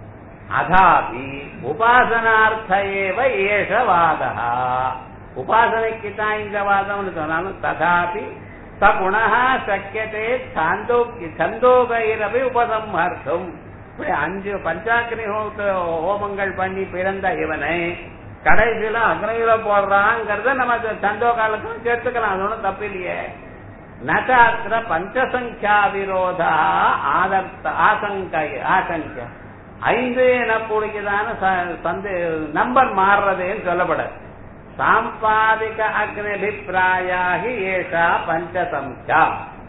அதாபி உபாசனார்த்த ஏவ ஏஷ வாதா உபாசனைக்கு தான் இந்த வாதம்னு சொன்னாலும் ததாபி சகுணா சக்கியத்தை சாந்தோக்கி சந்தோகைரவை உபசம்ஹர்த்தம் இப்படி அஞ்சு பஞ்சாக்கினி ஹோமங்கள் பண்ணி பிறந்த இவனை கடைசியில அக்னியில போடுறாங்கிறத நம்ம சந்தோ காலத்தும் சேர்த்துக்கலாம் அது ஒன்றும் தப்பு இல்லையே நசாத்திர பஞ்சசங்கியா விரோதா ஆதர்த்த ஆசங்கை ஆசங்க ஐந்து எனக்கூடியதான சந்தே நம்பர் மாறுறதேன்னு சொல்லப்படாது சாம்பாதிக அக்னிபிப்பிராயாகி ஏஷா பஞ்சசங்கியா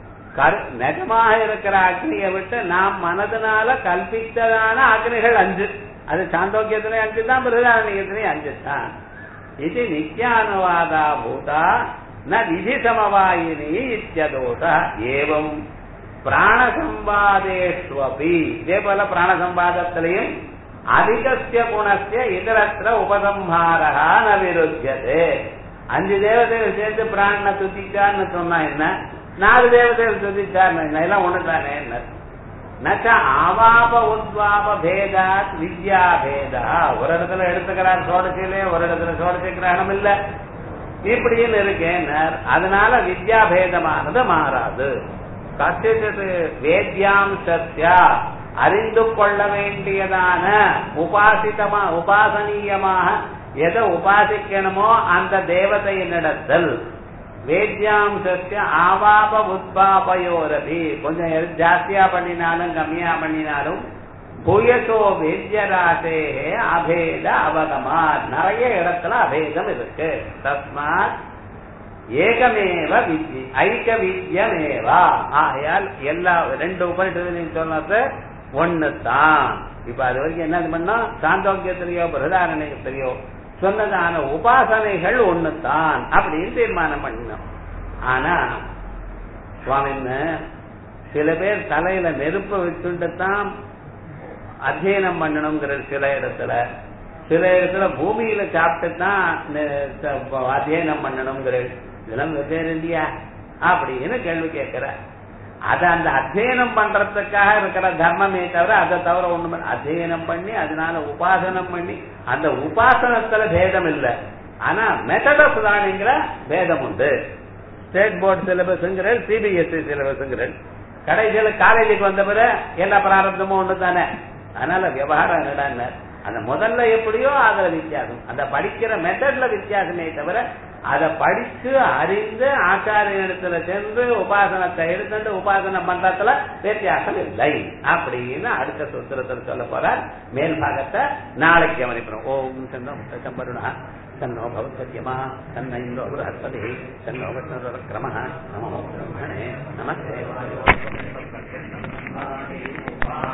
நிஜமாக இருக்கிற அக்னியை விட்டு நாம் மனதினால கல்பித்ததான அக்னிகள் அஞ்சு அது சாந்தோக்கியத்திலே அஞ்சு தான் பிரதானியத்திலே அஞ்சு தான் இது நித்யானுவாதா பூதா ந விதி சமவாயினி இத்தியதோஷ ஏவம் பிராணசம்பாதேஷ்வபி இதே போல பிராணசம்பாதத்திலையும் அதிகசிய குணசிய இதரத்திர உபசம்ஹாரா ந விருத்தியதே அஞ்சு தேவதைகள் சேர்ந்து பிராணனை துதிச்சான்னு சொன்னா என்ன நாலு தேவதைகள் துதிச்சார் என்ன எல்லாம் ஒண்ணுதானே என்ன நச்ச ஆவாப உத்வாப பேதாத் வித்யா பேதா ஒரு இடத்துல எடுத்துக்கிறார் சோடசிலே ஒரு இடத்துல சோடசி கிரகணம் இல்ல இப்படின்னு இருக்கேன் அதனால வித்யா பேதமானது மாறாது கத்திட்டு வேத்யாம் சத்யா அறிந்து கொள்ள வேண்டியதான உபாசிதமா உபாசனீயமாக எதை உபாசிக்கணுமோ அந்த தேவதையினிடத்தில் வேத்யாம்சத்திய ஆவாப உத்பாபயோரபி கொஞ்சம் ஜாஸ்தியா பண்ணினாலும் கம்மியா பண்ணினாலும் புயசோ வேத்யராசே அபேத அவகமா நிறைய இடத்துல அபேதம் இருக்கு தஸ்மாத் ஏகமேவ வித்ய ஐக்க வித்யமேவா ஆகையால் எல்லா ரெண்டு உபனிஷத்துலையும் சொன்னது ஒன்னு தான் இப்ப அது வரைக்கும் என்ன பண்ணோம் சாந்தோக்கியத்திலேயோ பிரதாரணியத்திலேயோ சொன்னதான உபாசனைகள் ஒண்ணுதான் அப்படின்னு தீர்மானம் பண்ணினோம் ஆனா சுவாமின்னு சில பேர் தலையில நெருப்ப வச்சுட்டு தான் அத்தியனம் பண்ணணுங்கிற சில இடத்துல சில இடத்துல பூமியில சாப்பிட்டு தான் அத்தியனம் பண்ணணுங்கிற இதெல்லாம் வெவ்வேறு இல்லையா அப்படின்னு கேள்வி கேட்கிற அது அந்த அத்தியனம் பண்றதுக்காக இருக்கிற தர்மமே தவிர அதை தவிர ஒண்ணு அத்தியனம் பண்ணி அதனால உபாசனம் பண்ணி அந்த உபாசனத்துல பேதம் இல்லை ஆனா மெத்தட் ஆஃப் லேர்னிங்ல பேதம் உண்டு ஸ்டேட் போர்டு சிலபஸ்ங்கிற சிபிஎஸ்இ சிலபஸ்ங்கிற கடைசியில காலேஜுக்கு வந்த பிறகு எல்லா பிராரப்தமும் ஒண்ணு தானே அதனால விவகாரம் என்னடா அந்த முதல்ல எப்படியோ அதுல வித்தியாசம் அந்த படிக்கிற மெத்தட்ல வித்தியாசமே தவிர அதை படிச்சு அறிந்து ஆச்சாரியத்துல சென்று உபாசனத்தை எடுத்துட்டு உபாசனம் பண்றதுல வித்தியாசம் இல்லை அப்படின்னு அடுத்த சூத்திரத்தில் சொல்ல போற மேல் பாகத்தை நாளைக்கு கவனிக்கிறோம் ஓம் சந்தம் சம்பருணா தன்னோ பவத்யமா தன்ன இந்தோ பृहस्पति தன்னோ விஷ்ணுரக்ரம நமோ பிரம்மணே நமஸ்தே